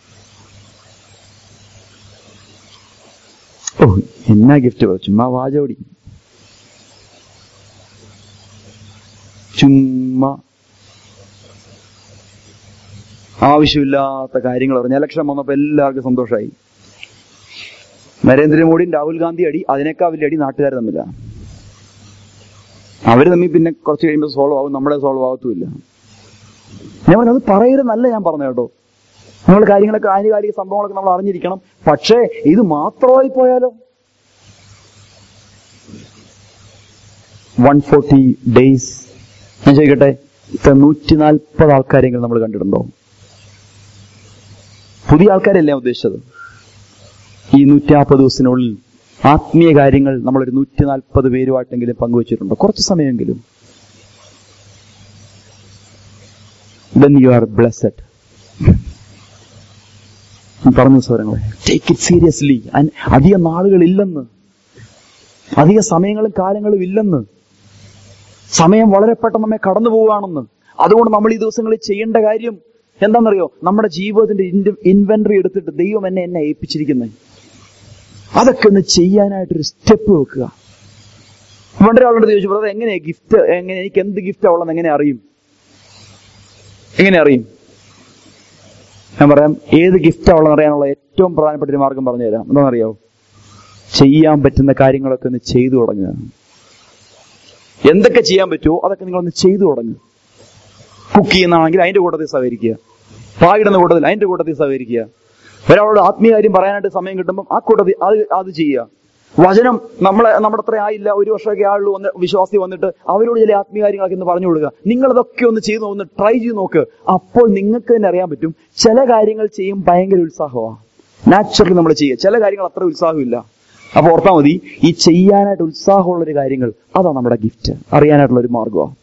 ഓ എന്നാ ഗിഫ്റ്റ് ചുമ്മാ വാചോടി ചുമ്മാ ആവശ്യമില്ലാത്ത കാര്യങ്ങൾ പറഞ്ഞു ഇലക്ഷൻ വന്നപ്പോ എല്ലാവർക്കും സന്തോഷമായി നരേന്ദ്രമോദിയും രാഹുൽ ഗാന്ധി അടി അതിനേക്കാൾ വലിയ അടി നാട്ടുകാർ തമ്മിലാണ് അവര് തമ്മിൽ പിന്നെ കുറച്ച് കഴിയുമ്പോൾ സോൾവ് ആവും നമ്മളെ സോൾവ് ആവത്തുമില്ല ഞാൻ പറഞ്ഞു അത് പറയരുതെന്നല്ല ഞാൻ പറഞ്ഞു കേട്ടോ നമ്മൾ കാര്യങ്ങളൊക്കെ ആനുകാലിക സംഭവങ്ങളൊക്കെ നമ്മൾ അറിഞ്ഞിരിക്കണം പക്ഷേ ഇത് മാത്രമായി പോയാലോ വൺ ഫോർട്ടി ഡേയ്സ് ഞാൻ ചോദിക്കട്ടെ ഇത്ര നൂറ്റി നാൽപ്പത് ആൾക്കാരെങ്കിലും നമ്മൾ കണ്ടിട്ടുണ്ടോ പുതിയ ആൾക്കാരല്ലേ ഞാൻ ഉദ്ദേശിച്ചത് ഈ നൂറ്റി നാൽപ്പത് ദിവസത്തിനുള്ളിൽ ആത്മീയ കാര്യങ്ങൾ നമ്മളൊരു നൂറ്റി നാൽപ്പത് പേരുമായിട്ടെങ്കിലും പങ്കുവച്ചിട്ടുണ്ടോ കുറച്ച് സമയമെങ്കിലും then you are blessed പറഞ്ഞു സ്വരങ്ങളെ ടേക്ക് ഇറ്റ് സീരിയസ്ലി അധിക നാളുകളില്ലെന്ന് അധിക സമയങ്ങളും കാലങ്ങളും ഇല്ലെന്ന് സമയം വളരെ പെട്ടെന്ന് നമ്മെ കടന്നു പോവുകയാണെന്ന് അതുകൊണ്ട് നമ്മൾ ഈ ദിവസങ്ങളിൽ ചെയ്യേണ്ട കാര്യം എന്താണെന്നറിയോ നമ്മുടെ ജീവിതത്തിന്റെ ഇൻവെന്ററി എടുത്തിട്ട് ദൈവം എന്നെ എന്നെ ഏൽപ്പിച്ചിരിക്കുന്നത് അതൊക്കെ ഒന്ന് ചെയ്യാനായിട്ടൊരു സ്റ്റെപ്പ് വെക്കുക പണ്ട് ഒരാളോട് ചോദിച്ചു ബ്രദർ എങ്ങനെയാ ഗിഫ്റ്റ് എങ്ങനെ എനിക്ക് എന്ത് ഗിഫ്റ്റ് ഉള്ളതെന്ന് എങ്ങനെ അറിയും എങ്ങനെ അറിയും ഞാൻ പറയാം ഏത് ഗിഫ്റ്റ് ഉള്ളതെന്ന് അറിയാനുള്ള ഏറ്റവും പ്രധാനപ്പെട്ട ഒരു മാർഗം പറഞ്ഞു തരാം എന്താണെന്നറിയാവോ ചെയ്യാൻ പറ്റുന്ന കാര്യങ്ങളൊക്കെ ഒന്ന് ചെയ്തു തുടങ്ങുക എന്തൊക്കെ ചെയ്യാൻ പറ്റുമോ അതൊക്കെ നിങ്ങളൊന്ന് ചെയ്തു തുടങ്ങുക കുക്ക് ചെയ്യുന്നതാണെങ്കിൽ അതിന്റെ കൂട്ടത്തിൽ സഹകരിക്കുക പായിടുന്ന കൂട്ടത്തിൽ അതിന്റെ കൂട്ടത്തിൽ സഹകരിക്കുക ഒരാളോട് ആത്മീയ കാര്യം പറയാനായിട്ട് സമയം കിട്ടുമ്പോൾ ആ കൂട്ടത്തിൽ അത് അത് ചെയ്യുക വചനം നമ്മളെ നമ്മുടെ അത്ര ആയില്ല ഒരു വർഷമൊക്കെ ആളുള്ളൂ വന്ന് വിശ്വാസി വന്നിട്ട് അവരോട് ചില ആത്മീയ കാര്യങ്ങളൊക്കെ ഒന്ന് പറഞ്ഞു കൊടുക്കുക നിങ്ങൾ അതൊക്കെ ഒന്ന് ചെയ്ത് ഒന്ന് ട്രൈ ചെയ്ത് നോക്ക് അപ്പോൾ നിങ്ങൾക്ക് തന്നെ അറിയാൻ പറ്റും ചില കാര്യങ്ങൾ ചെയ്യും ഭയങ്കര ഉത്സാഹമാണ് നാച്ചുറലി നമ്മൾ ചെയ്യുക ചില കാര്യങ്ങൾ അത്ര ഉത്സാഹമില്ല അപ്പൊ ഓർത്താൽ മതി ഈ ചെയ്യാനായിട്ട് ഉത്സാഹമുള്ള ഒരു കാര്യങ്ങൾ അതാണ് നമ്മുടെ ഗിഫ്റ്റ് അറിയാനായിട്ടുള്ള ഒരു മാർഗമാണ്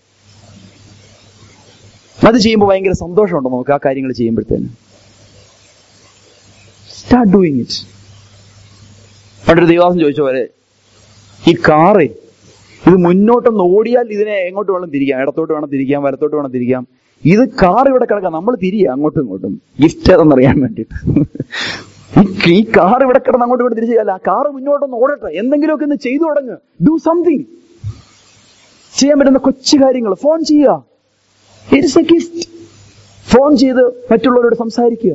അത് ചെയ്യുമ്പോൾ ഭയങ്കര സന്തോഷമുണ്ടോ നമുക്ക് ആ കാര്യങ്ങൾ ചെയ്യുമ്പോഴത്തേന് സ്റ്റാർട്ട് ഡൂയിങ് ഇറ്റ് പണ്ടൊരു ദേവാസം ചോദിച്ച പോലെ ഈ കാറ് ഇത് മുന്നോട്ടൊന്ന് ഓടിയാൽ ഇതിനെ എങ്ങോട്ട് വേണം തിരിക്കാം ഇടത്തോട്ട് വേണം തിരിക്കാം വലത്തോട്ട് വേണം തിരിക്കാം ഇത് കാർ ഇവിടെ കിടക്കാം നമ്മൾ തിരിയാ അങ്ങോട്ടും ഇങ്ങോട്ടും ഗിഫ്റ്റ് ഏതെന്നറിയാൻ വേണ്ടിയിട്ട് ഈ- ഈ കാർ ഇവിടെ കിടന്ന് അങ്ങോട്ടും ഇവിടെ തിരിച്ചല്ല ആ കാർ മുന്നോട്ടൊന്ന് ഓടട്ടെ എന്തെങ്കിലുമൊക്കെ ഒന്ന് ചെയ്തു തുടങ്ങ് ഡു സംതിങ് ചെയ്യാൻ പറ്റുന്ന കൊച്ചു കാര്യങ്ങൾ ഫോൺ ചെയ്യുക ഇറ്റ്സ് എ ഗിഫ്റ്റ് ഫോൺ ചെയ്ത് മറ്റുള്ളവരോട് സംസാരിക്കുക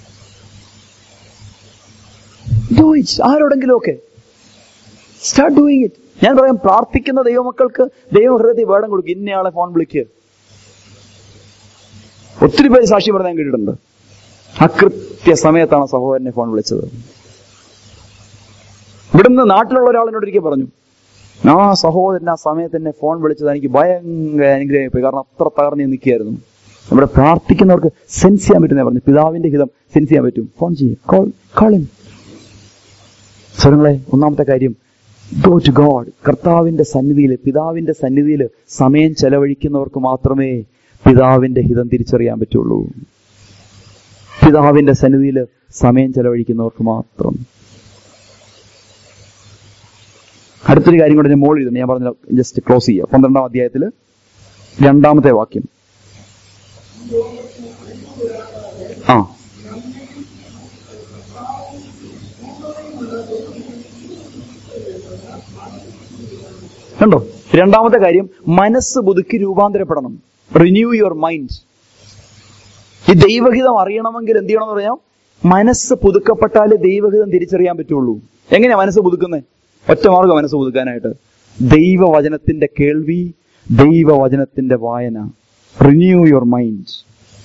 ഡു ഇറ്റ് ആരോടെങ്കിലും ഒക്കെ സ്റ്റാർട്ട് ഡൂയിങ് ഇറ്റ് ഞാൻ പറയാം പ്രാർത്ഥിക്കുന്ന ദൈവമക്കൾക്ക് ദൈവഹൃദയത്തിൽ വേടം കൊടുക്കും ഇന്നയാളെ ഫോൺ വിളിക്കുക ഒത്തിരി പേര് സാക്ഷ്യം പറഞ്ഞാൽ കേട്ടിട്ടുണ്ട് അകൃത്യ സമയത്താണ് സഹോദരനെ ഫോൺ വിളിച്ചത് ഇവിടുന്ന് നാട്ടിലുള്ള ഒരാൾ എന്നോട് ഒരിക്കൽ പറഞ്ഞു ആ സഹോദരൻ ആ സമയത്ത് എന്നെ ഫോൺ വിളിച്ചത് എനിക്ക് ഭയങ്കര അനുഗ്രഹമായി കാരണം അത്ര തകർന്നു നിൽക്കുകയായിരുന്നു നമ്മുടെ പ്രാർത്ഥിക്കുന്നവർക്ക് സെൻസ് ചെയ്യാൻ പറ്റുന്ന പറഞ്ഞു പിതാവിന്റെ ഹിതം സെൻസ് ചെയ്യാൻ പറ്റും ഫോൺ ചെയ്യും കോൾ കോളിംഗ് സ്വരങ്ങളെ ഒന്നാമത്തെ കാര്യം ഗോ ടു ഗോഡ് കർത്താവിന്റെ സന്നിധിയിൽ പിതാവിന്റെ സന്നിധിയിൽ സമയം ചെലവഴിക്കുന്നവർക്ക് മാത്രമേ പിതാവിന്റെ ഹിതം തിരിച്ചറിയാൻ പറ്റുള്ളൂ പിതാവിന്റെ സന്നിധിയിൽ സമയം ചെലവഴിക്കുന്നവർക്ക് മാത്രം അടുത്തൊരു കാര്യം കൂടെ ഞാൻ മോൾ എഴുതുന്നു ഞാൻ പറഞ്ഞ ജസ്റ്റ് ക്ലോസ് ചെയ്യുക പന്ത്രണ്ടാം അധ്യായത്തിൽ രണ്ടാമത്തെ വാക്യം ആ കണ്ടോ രണ്ടാമത്തെ കാര്യം മനസ്സ് പുതുക്കി രൂപാന്തരപ്പെടണം റിന്യൂ യുവർ മൈൻഡ് ഈ ദൈവഹിതം അറിയണമെങ്കിൽ എന്ത് ചെയ്യണമെന്ന് പറഞ്ഞാൽ മനസ്സ് പുതുക്കപ്പെട്ടാലേ ദൈവഹിതം തിരിച്ചറിയാൻ പറ്റുള്ളൂ എങ്ങനെയാ മനസ്സ് പുതുക്കുന്നത് ഒറ്റ മാർഗം മനസ്സ് പുതുക്കാനായിട്ട് ദൈവവചനത്തിന്റെ കേൾവി ദൈവവചനത്തിന്റെ വായന റിന്യൂ യുവർ മൈൻഡ്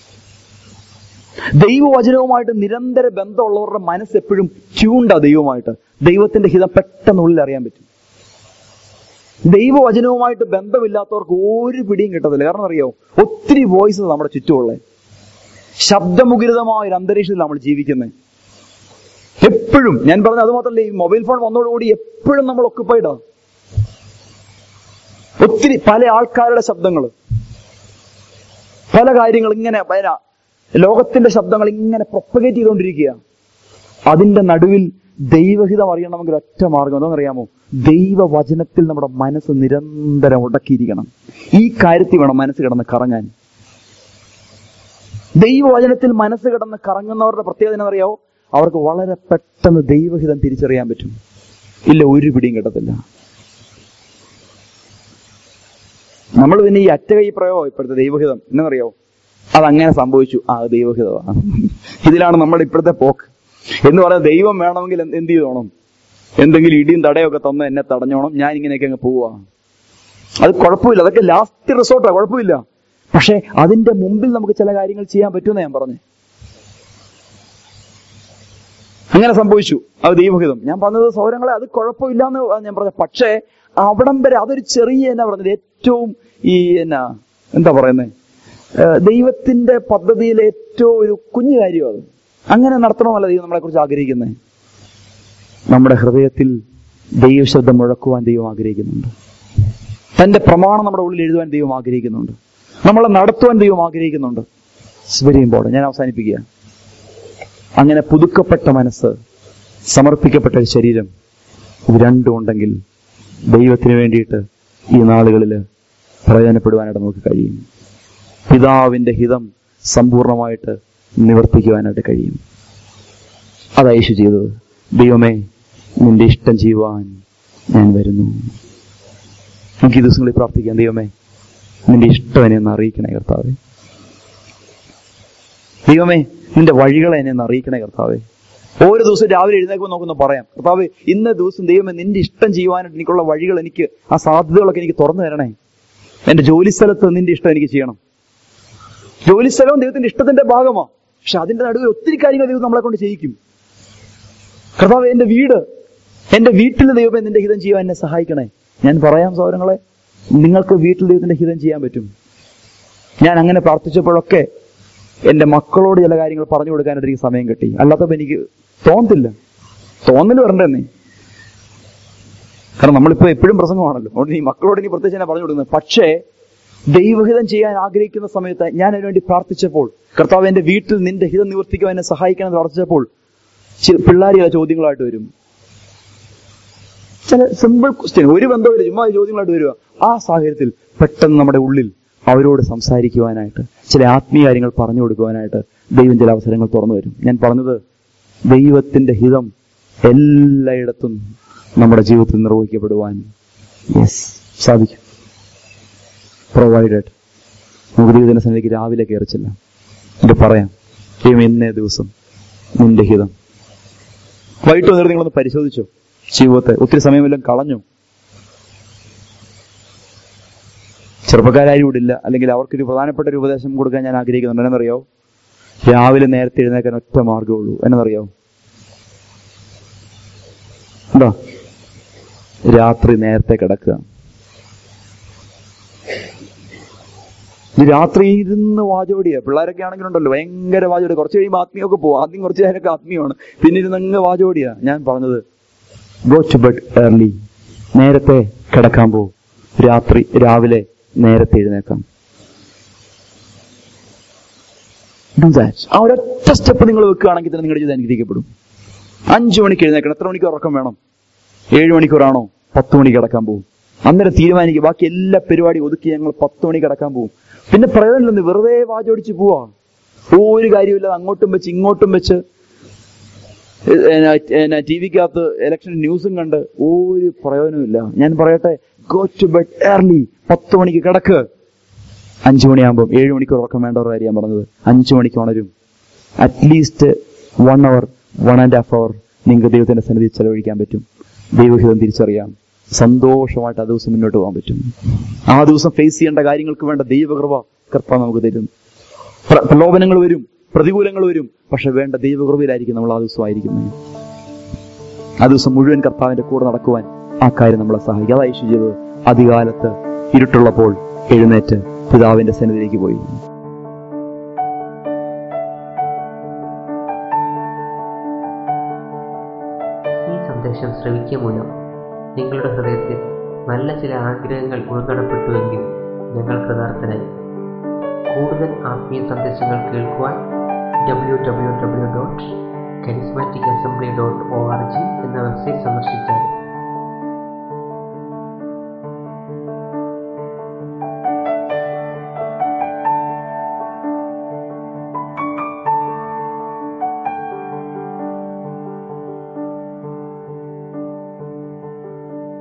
ദൈവവചനവുമായിട്ട് നിരന്തര ബന്ധമുള്ളവരുടെ മനസ്സ് എപ്പോഴും ട്യൂണ്ടാ ദൈവമായിട്ട് ദൈവത്തിന്റെ ഹിതം പെട്ടെന്ന് ഉള്ളിൽ അറിയാൻ പറ്റും ദൈവവചനവുമായിട്ട് ബന്ധമില്ലാത്തവർക്ക് ഒരു പിടിയും കിട്ടത്തില്ല കാരണം അറിയോ ഒത്തിരി വോയിസ് നമ്മുടെ ചുറ്റുമുള്ളത് ശബ്ദമുഖരിതമായ ഒരു അന്തരീക്ഷത്തിൽ നമ്മൾ ജീവിക്കുന്നത് എപ്പോഴും ഞാൻ പറഞ്ഞ അത് മാത്രമല്ല ഈ മൊബൈൽ ഫോൺ വന്നതോടുകൂടി എപ്പോഴും നമ്മൾ ഒക്കുപ്പൈഡാ ഒത്തിരി പല ആൾക്കാരുടെ ശബ്ദങ്ങൾ പല കാര്യങ്ങൾ ഇങ്ങനെ വരാ ലോകത്തിന്റെ ശബ്ദങ്ങൾ ഇങ്ങനെ പ്രൊപ്പഗേറ്റ് ചെയ്തുകൊണ്ടിരിക്കുക അതിന്റെ നടുവിൽ ദൈവഹിതം അറിയണമെങ്കിൽ ഒറ്റ മാർഗം എന്താണെന്നറിയാമോ ദൈവവചനത്തിൽ നമ്മുടെ മനസ്സ് നിരന്തരം ഉടക്കിയിരിക്കണം ഈ കാര്യത്തിൽ വേണം മനസ്സ് കിടന്ന് കറങ്ങാൻ ദൈവവചനത്തിൽ മനസ്സ് കിടന്ന് കറങ്ങുന്നവരുടെ പ്രത്യേകത എന്നറിയാവോ അവർക്ക് വളരെ പെട്ടെന്ന് ദൈവഹിതം തിരിച്ചറിയാൻ പറ്റും ഇല്ല ഒരു പിടിയും കിട്ടത്തില്ല നമ്മൾ പിന്നെ ഈ അറ്റകൈ പ്രയോഗം ഇപ്പോഴത്തെ ദൈവഹിതം എന്നറിയോ അതങ്ങനെ സംഭവിച്ചു ആ അത് ദൈവഹിതമാണ് ഇതിലാണ് നമ്മുടെ ഇപ്പോഴത്തെ പോക്ക് എന്ന് പറയാൻ ദൈവം വേണമെങ്കിൽ എന്ത് എന്ത് ചെയ്തോണം എന്തെങ്കിലും ഇടിയും തടയൊക്കെ തന്ന് എന്നെ തടഞ്ഞോണം ഞാൻ ഇങ്ങനെയൊക്കെ അങ്ങ് പോവാ അത് കുഴപ്പമില്ല അതൊക്കെ ലാസ്റ്റ് റിസോർട്ടാ കുഴപ്പമില്ല പക്ഷെ അതിന്റെ മുമ്പിൽ നമുക്ക് ചില കാര്യങ്ങൾ ചെയ്യാൻ പറ്റുമെന്ന് ഞാൻ പറഞ്ഞു അങ്ങനെ സംഭവിച്ചു അത് ദൈവഹിതം ഞാൻ പറഞ്ഞത് സൗരങ്ങളെ അത് കുഴപ്പമില്ല എന്ന് ഞാൻ പറഞ്ഞത് പക്ഷേ അവിടം വരെ അതൊരു ചെറിയ എന്നാ പറഞ്ഞത് ഏറ്റവും ഈ എന്നാ എന്താ പറയുന്നത് ദൈവത്തിന്റെ പദ്ധതിയിലെ ഏറ്റവും ഒരു കുഞ്ഞു കാര്യം അത് അങ്ങനെ നടത്തണമല്ല ദൈവം നമ്മളെ കുറിച്ച് ആഗ്രഹിക്കുന്നത് നമ്മുടെ ഹൃദയത്തിൽ ദൈവശബ്ദം മുഴക്കുവാൻ ദൈവം ആഗ്രഹിക്കുന്നുണ്ട് തന്റെ പ്രമാണം നമ്മുടെ ഉള്ളിൽ എഴുതുവാൻ ദൈവം ആഗ്രഹിക്കുന്നുണ്ട് നമ്മളെ നടത്തുവാൻ ദൈവം ആഗ്രഹിക്കുന്നുണ്ട് വെരി ഇമ്പോർട്ടൻ ഞാൻ അവസാനിപ്പിക്കുക അങ്ങനെ പുതുക്കപ്പെട്ട മനസ്സ് സമർപ്പിക്കപ്പെട്ട ഒരു ശരീരം ഇത് രണ്ടും ഉണ്ടെങ്കിൽ ദൈവത്തിന് വേണ്ടിയിട്ട് ഈ നാളുകളിൽ പ്രയോജനപ്പെടുവാനായിട്ട് നമുക്ക് കഴിയും പിതാവിന്റെ ഹിതം സമ്പൂർണമായിട്ട് നിവർത്തിക്കുവാനായിട്ട് കഴിയും അതാ യേശു ചെയ്തത് ദൈവമേ നിന്റെ ഇഷ്ടം ചെയ്യുവാൻ ഞാൻ വരുന്നു നമുക്ക് ഈ ദിവസങ്ങളിൽ പ്രാർത്ഥിക്കാം ദൈവമേ നിന്റെ ഇഷ്ടം എന്നെ ഒന്ന് അറിയിക്കണേ കർത്താവേ ദൈവമേ നിന്റെ വഴികളെ എന്നെ ഒന്ന് അറിയിക്കണേ കർത്താവേ ഓരോ ദിവസവും രാവിലെ എഴുന്നേക്കുമ്പോൾ നമുക്കൊന്ന് പറയാം കർത്താവ് ഇന്ന ദിവസം ദൈവമേ നിന്റെ ഇഷ്ടം ചെയ്യുവാനായിട്ട് എനിക്കുള്ള വഴികൾ എനിക്ക് ആ സാധ്യതകളൊക്കെ എനിക്ക് തുറന്നു തരണേ എന്റെ ജോലി സ്ഥലത്ത് നിന്റെ ഇഷ്ടം എനിക്ക് ചെയ്യണം ജോലി സ്ഥലവും ദൈവത്തിന്റെ ഇഷ്ടത്തിന്റെ ഭാഗമാണ് പക്ഷെ അതിന്റെ നടുവിൽ ഒത്തിരി കാര്യങ്ങൾ ദൈവം നമ്മളെ കൊണ്ട് ചെയ്യിക്കും കർത്താവ് എന്റെ വീട് എന്റെ വീട്ടിൽ ദൈവമേ നിന്റെ ഹിതം ചെയ്യാൻ എന്നെ സഹായിക്കണേ ഞാൻ പറയാം സൗരങ്ങളെ നിങ്ങൾക്ക് വീട്ടിൽ ദൈവത്തിന്റെ ഹിതം ചെയ്യാൻ പറ്റും ഞാൻ അങ്ങനെ പ്രാർത്ഥിച്ചപ്പോഴൊക്കെ എന്റെ മക്കളോട് ചില കാര്യങ്ങൾ പറഞ്ഞു കൊടുക്കാനായിട്ട് എനിക്ക് സമയം കിട്ടി അല്ലാത്തപ്പോ എനിക്ക് തോന്നത്തില്ല തോന്നൽ വരണ്ടെന്നേ കാരണം നമ്മളിപ്പോ എപ്പോഴും പ്രസംഗമാണല്ലോ അതുകൊണ്ട് ഈ മക്കളോട് ഇനി പ്രത്യേകിച്ച് ഞാൻ പറഞ്ഞു കൊടുക്കുന്നത് പക്ഷേ ദൈവഹിതം ചെയ്യാൻ ആഗ്രഹിക്കുന്ന സമയത്ത് ഞാൻ അതിനുവേണ്ടി പ്രാർത്ഥിച്ചപ്പോൾ കർത്താവ് എന്റെ വീട്ടിൽ നിന്റെ ഹിതം നിവർത്തിക്കുവാൻ എന്നെ സഹായിക്കണം എന്ന് പ്രാർത്ഥിച്ചപ്പോൾ ചില പിള്ളേർ ചില ചോദ്യങ്ങളായിട്ട് വരും ചില സിമ്പിൾ ക്വസ്റ്റ്യൻ ഒരു ബന്ധമില്ല ചുമ്മാ ചോദ്യങ്ങളായിട്ട് വരിക ആ സാഹചര്യത്തിൽ പെട്ടെന്ന് നമ്മുടെ ഉള്ളിൽ അവരോട് സംസാരിക്കുവാനായിട്ട് ചില ആത്മീയ കാര്യങ്ങൾ പറഞ്ഞു കൊടുക്കുവാനായിട്ട് ദൈവം ചില അവസരങ്ങൾ തുറന്നു വരും ഞാൻ പറഞ്ഞത് ദൈവത്തിന്റെ ഹിതം എല്ലായിടത്തും നമ്മുടെ ജീവിതത്തിൽ നിർവഹിക്കപ്പെടുവാൻ യെസ് സാധിക്കും പ്രൊവൈഡഡ് നമുക്ക് ദൈവത്തിന്റെ സന്നിധിക്ക് രാവിലെ കയറിച്ചില്ല ഇത് പറയാം ദൈവം ഇന്നേ ദിവസം നിന്റെ ഹിതം വൈകിട്ട് വന്നിട്ട് നിങ്ങളൊന്ന് പരിശോധിച്ചോ ജീവിതത്തെ ഒത്തിരി സമയമെല്ലാം കളഞ്ഞു ചെറുപ്പക്കാരാരും ഇവിടെ ഇല്ല അല്ലെങ്കിൽ അവർക്കൊരു പ്രധാനപ്പെട്ട ഒരു ഉപദേശം കൊടുക്കാൻ ഞാൻ ആഗ്രഹിക്കുന്നുണ്ട് എന്നറിയോ രാവിലെ നേരത്തെ എഴുന്നേക്കാൻ ഒറ്റ മാർഗ്ഗമുള്ളൂ എന്നറിയോ എന്താ രാത്രി നേരത്തെ കിടക്കുക ഇത് രാത്രി ഇരുന്ന് വാചോടിയാ പിള്ളേരൊക്കെ ആണെങ്കിലുണ്ടല്ലോ ഭയങ്കര വാചോടി കുറച്ച് കഴിയുമ്പോൾ ആത്മീയമൊക്കെ പോകും ആദ്യം കുറച്ച് നേരമൊക്കെ ആത്മീയമാണ് പിന്നെ ഇരുന്ന് അങ്ങ് വാചോടിയാ ഞാൻ പറഞ്ഞത് ഗോ ടു ബെഡ് ഏർലി നേരത്തെ കിടക്കാൻ പോകും രാത്രി രാവിലെ നേരത്തെ എഴുന്നേക്കാം Do that. ആ ഒരൊറ്റ സ്റ്റെപ്പ് നിങ്ങൾ വെക്കുകയാണെങ്കിൽ തന്നെ നിങ്ങളുടെ ജീവിതം അനുഗ്രഹിക്കപ്പെടും അഞ്ചു മണിക്ക് എഴുന്നേക്കണം എത്ര മണിക്കൂർ ഉറക്കം വേണം ഏഴ് മണിക്കൂറാണോ പത്ത് മണിക്ക് കിടക്കാൻ പോകും അന്നേരം തീരുമാനിക്കും ബാക്കി എല്ലാ പരിപാടി ഒതുക്കി ഞങ്ങൾ പത്ത് മണിക്ക് കിടക്കാൻ പോകും പിന്നെ പ്രയോജനമില്ലെന്ന് വെറുതെ വാചോടിച്ച് പോവാ ഒരു കാര്യമില്ല അങ്ങോട്ടും വെച്ച് ഇങ്ങോട്ടും വെച്ച് ടി വിക്കകത്ത് ഇലക്ഷൻ ന്യൂസും കണ്ട് ഒരു പ്രയോജനമില്ല ഞാൻ പറയട്ടെ ഗോ ടു ബെഡ് ഏർലി പത്ത് മണിക്ക് കിടക്ക് അഞ്ചു മണിയാകുമ്പോൾ ഏഴ് മണിക്കൂർ ഉറക്കം വേണ്ടവർ കാര്യം ഞാൻ പറഞ്ഞത് അഞ്ചു മണിക്ക് ഉണരും at least one hour one and half hour നിങ്ങൾക്ക് ദൈവത്തിന്റെ സന്നിധി ചെലവഴിക്കാൻ പറ്റും ദൈവഹിതം തിരിച്ചറിയാം സന്തോഷമായിട്ട് ആ ദിവസം മുന്നോട്ട് പോകാൻ പറ്റും ആ ദിവസം ഫേസ് ചെയ്യേണ്ട കാര്യങ്ങൾക്ക് വേണ്ട ദൈവകൃപ കർത്താവ് നമുക്ക് തരും പ്ര- പ്രലോഭനങ്ങൾ വരും പ്രതികൂലങ്ങൾ വരും പക്ഷെ വേണ്ട ദൈവകൃപയിലായിരിക്കും നമ്മൾ ആ ദിവസം ആയിരിക്കുന്നത് ആ ദിവസം മുഴുവൻ കർത്താവിന്റെ കൂടെ നടക്കുവാൻ ആ കാര്യം നമ്മളെ സഹായിക്കും അതാ യേശു ചെയ്തത് അധികാലത്ത് ഇരുട്ടുള്ളപ്പോൾ എഴുന്നേറ്റ് പിതാവിന്റെ സന്നിധിയിലേക്ക് പോയി സന്ദേശം ശ്രവിക്കുക മൂലം നിങ്ങളുടെ ഹൃദയത്തിൽ നല്ല ചില ആഗ്രഹങ്ങൾ ഉൾനടപ്പെട്ടുവെങ്കിൽ ഞങ്ങൾ കൃതാർത്ഥരായി കൂടുതൽ ആത്മീയ സന്ദേശങ്ങൾ കേൾക്കുവാൻ W W W dot charismatic assembly dot O R G എന്ന വെബ്സൈറ്റ് സന്ദർശിച്ചാൽ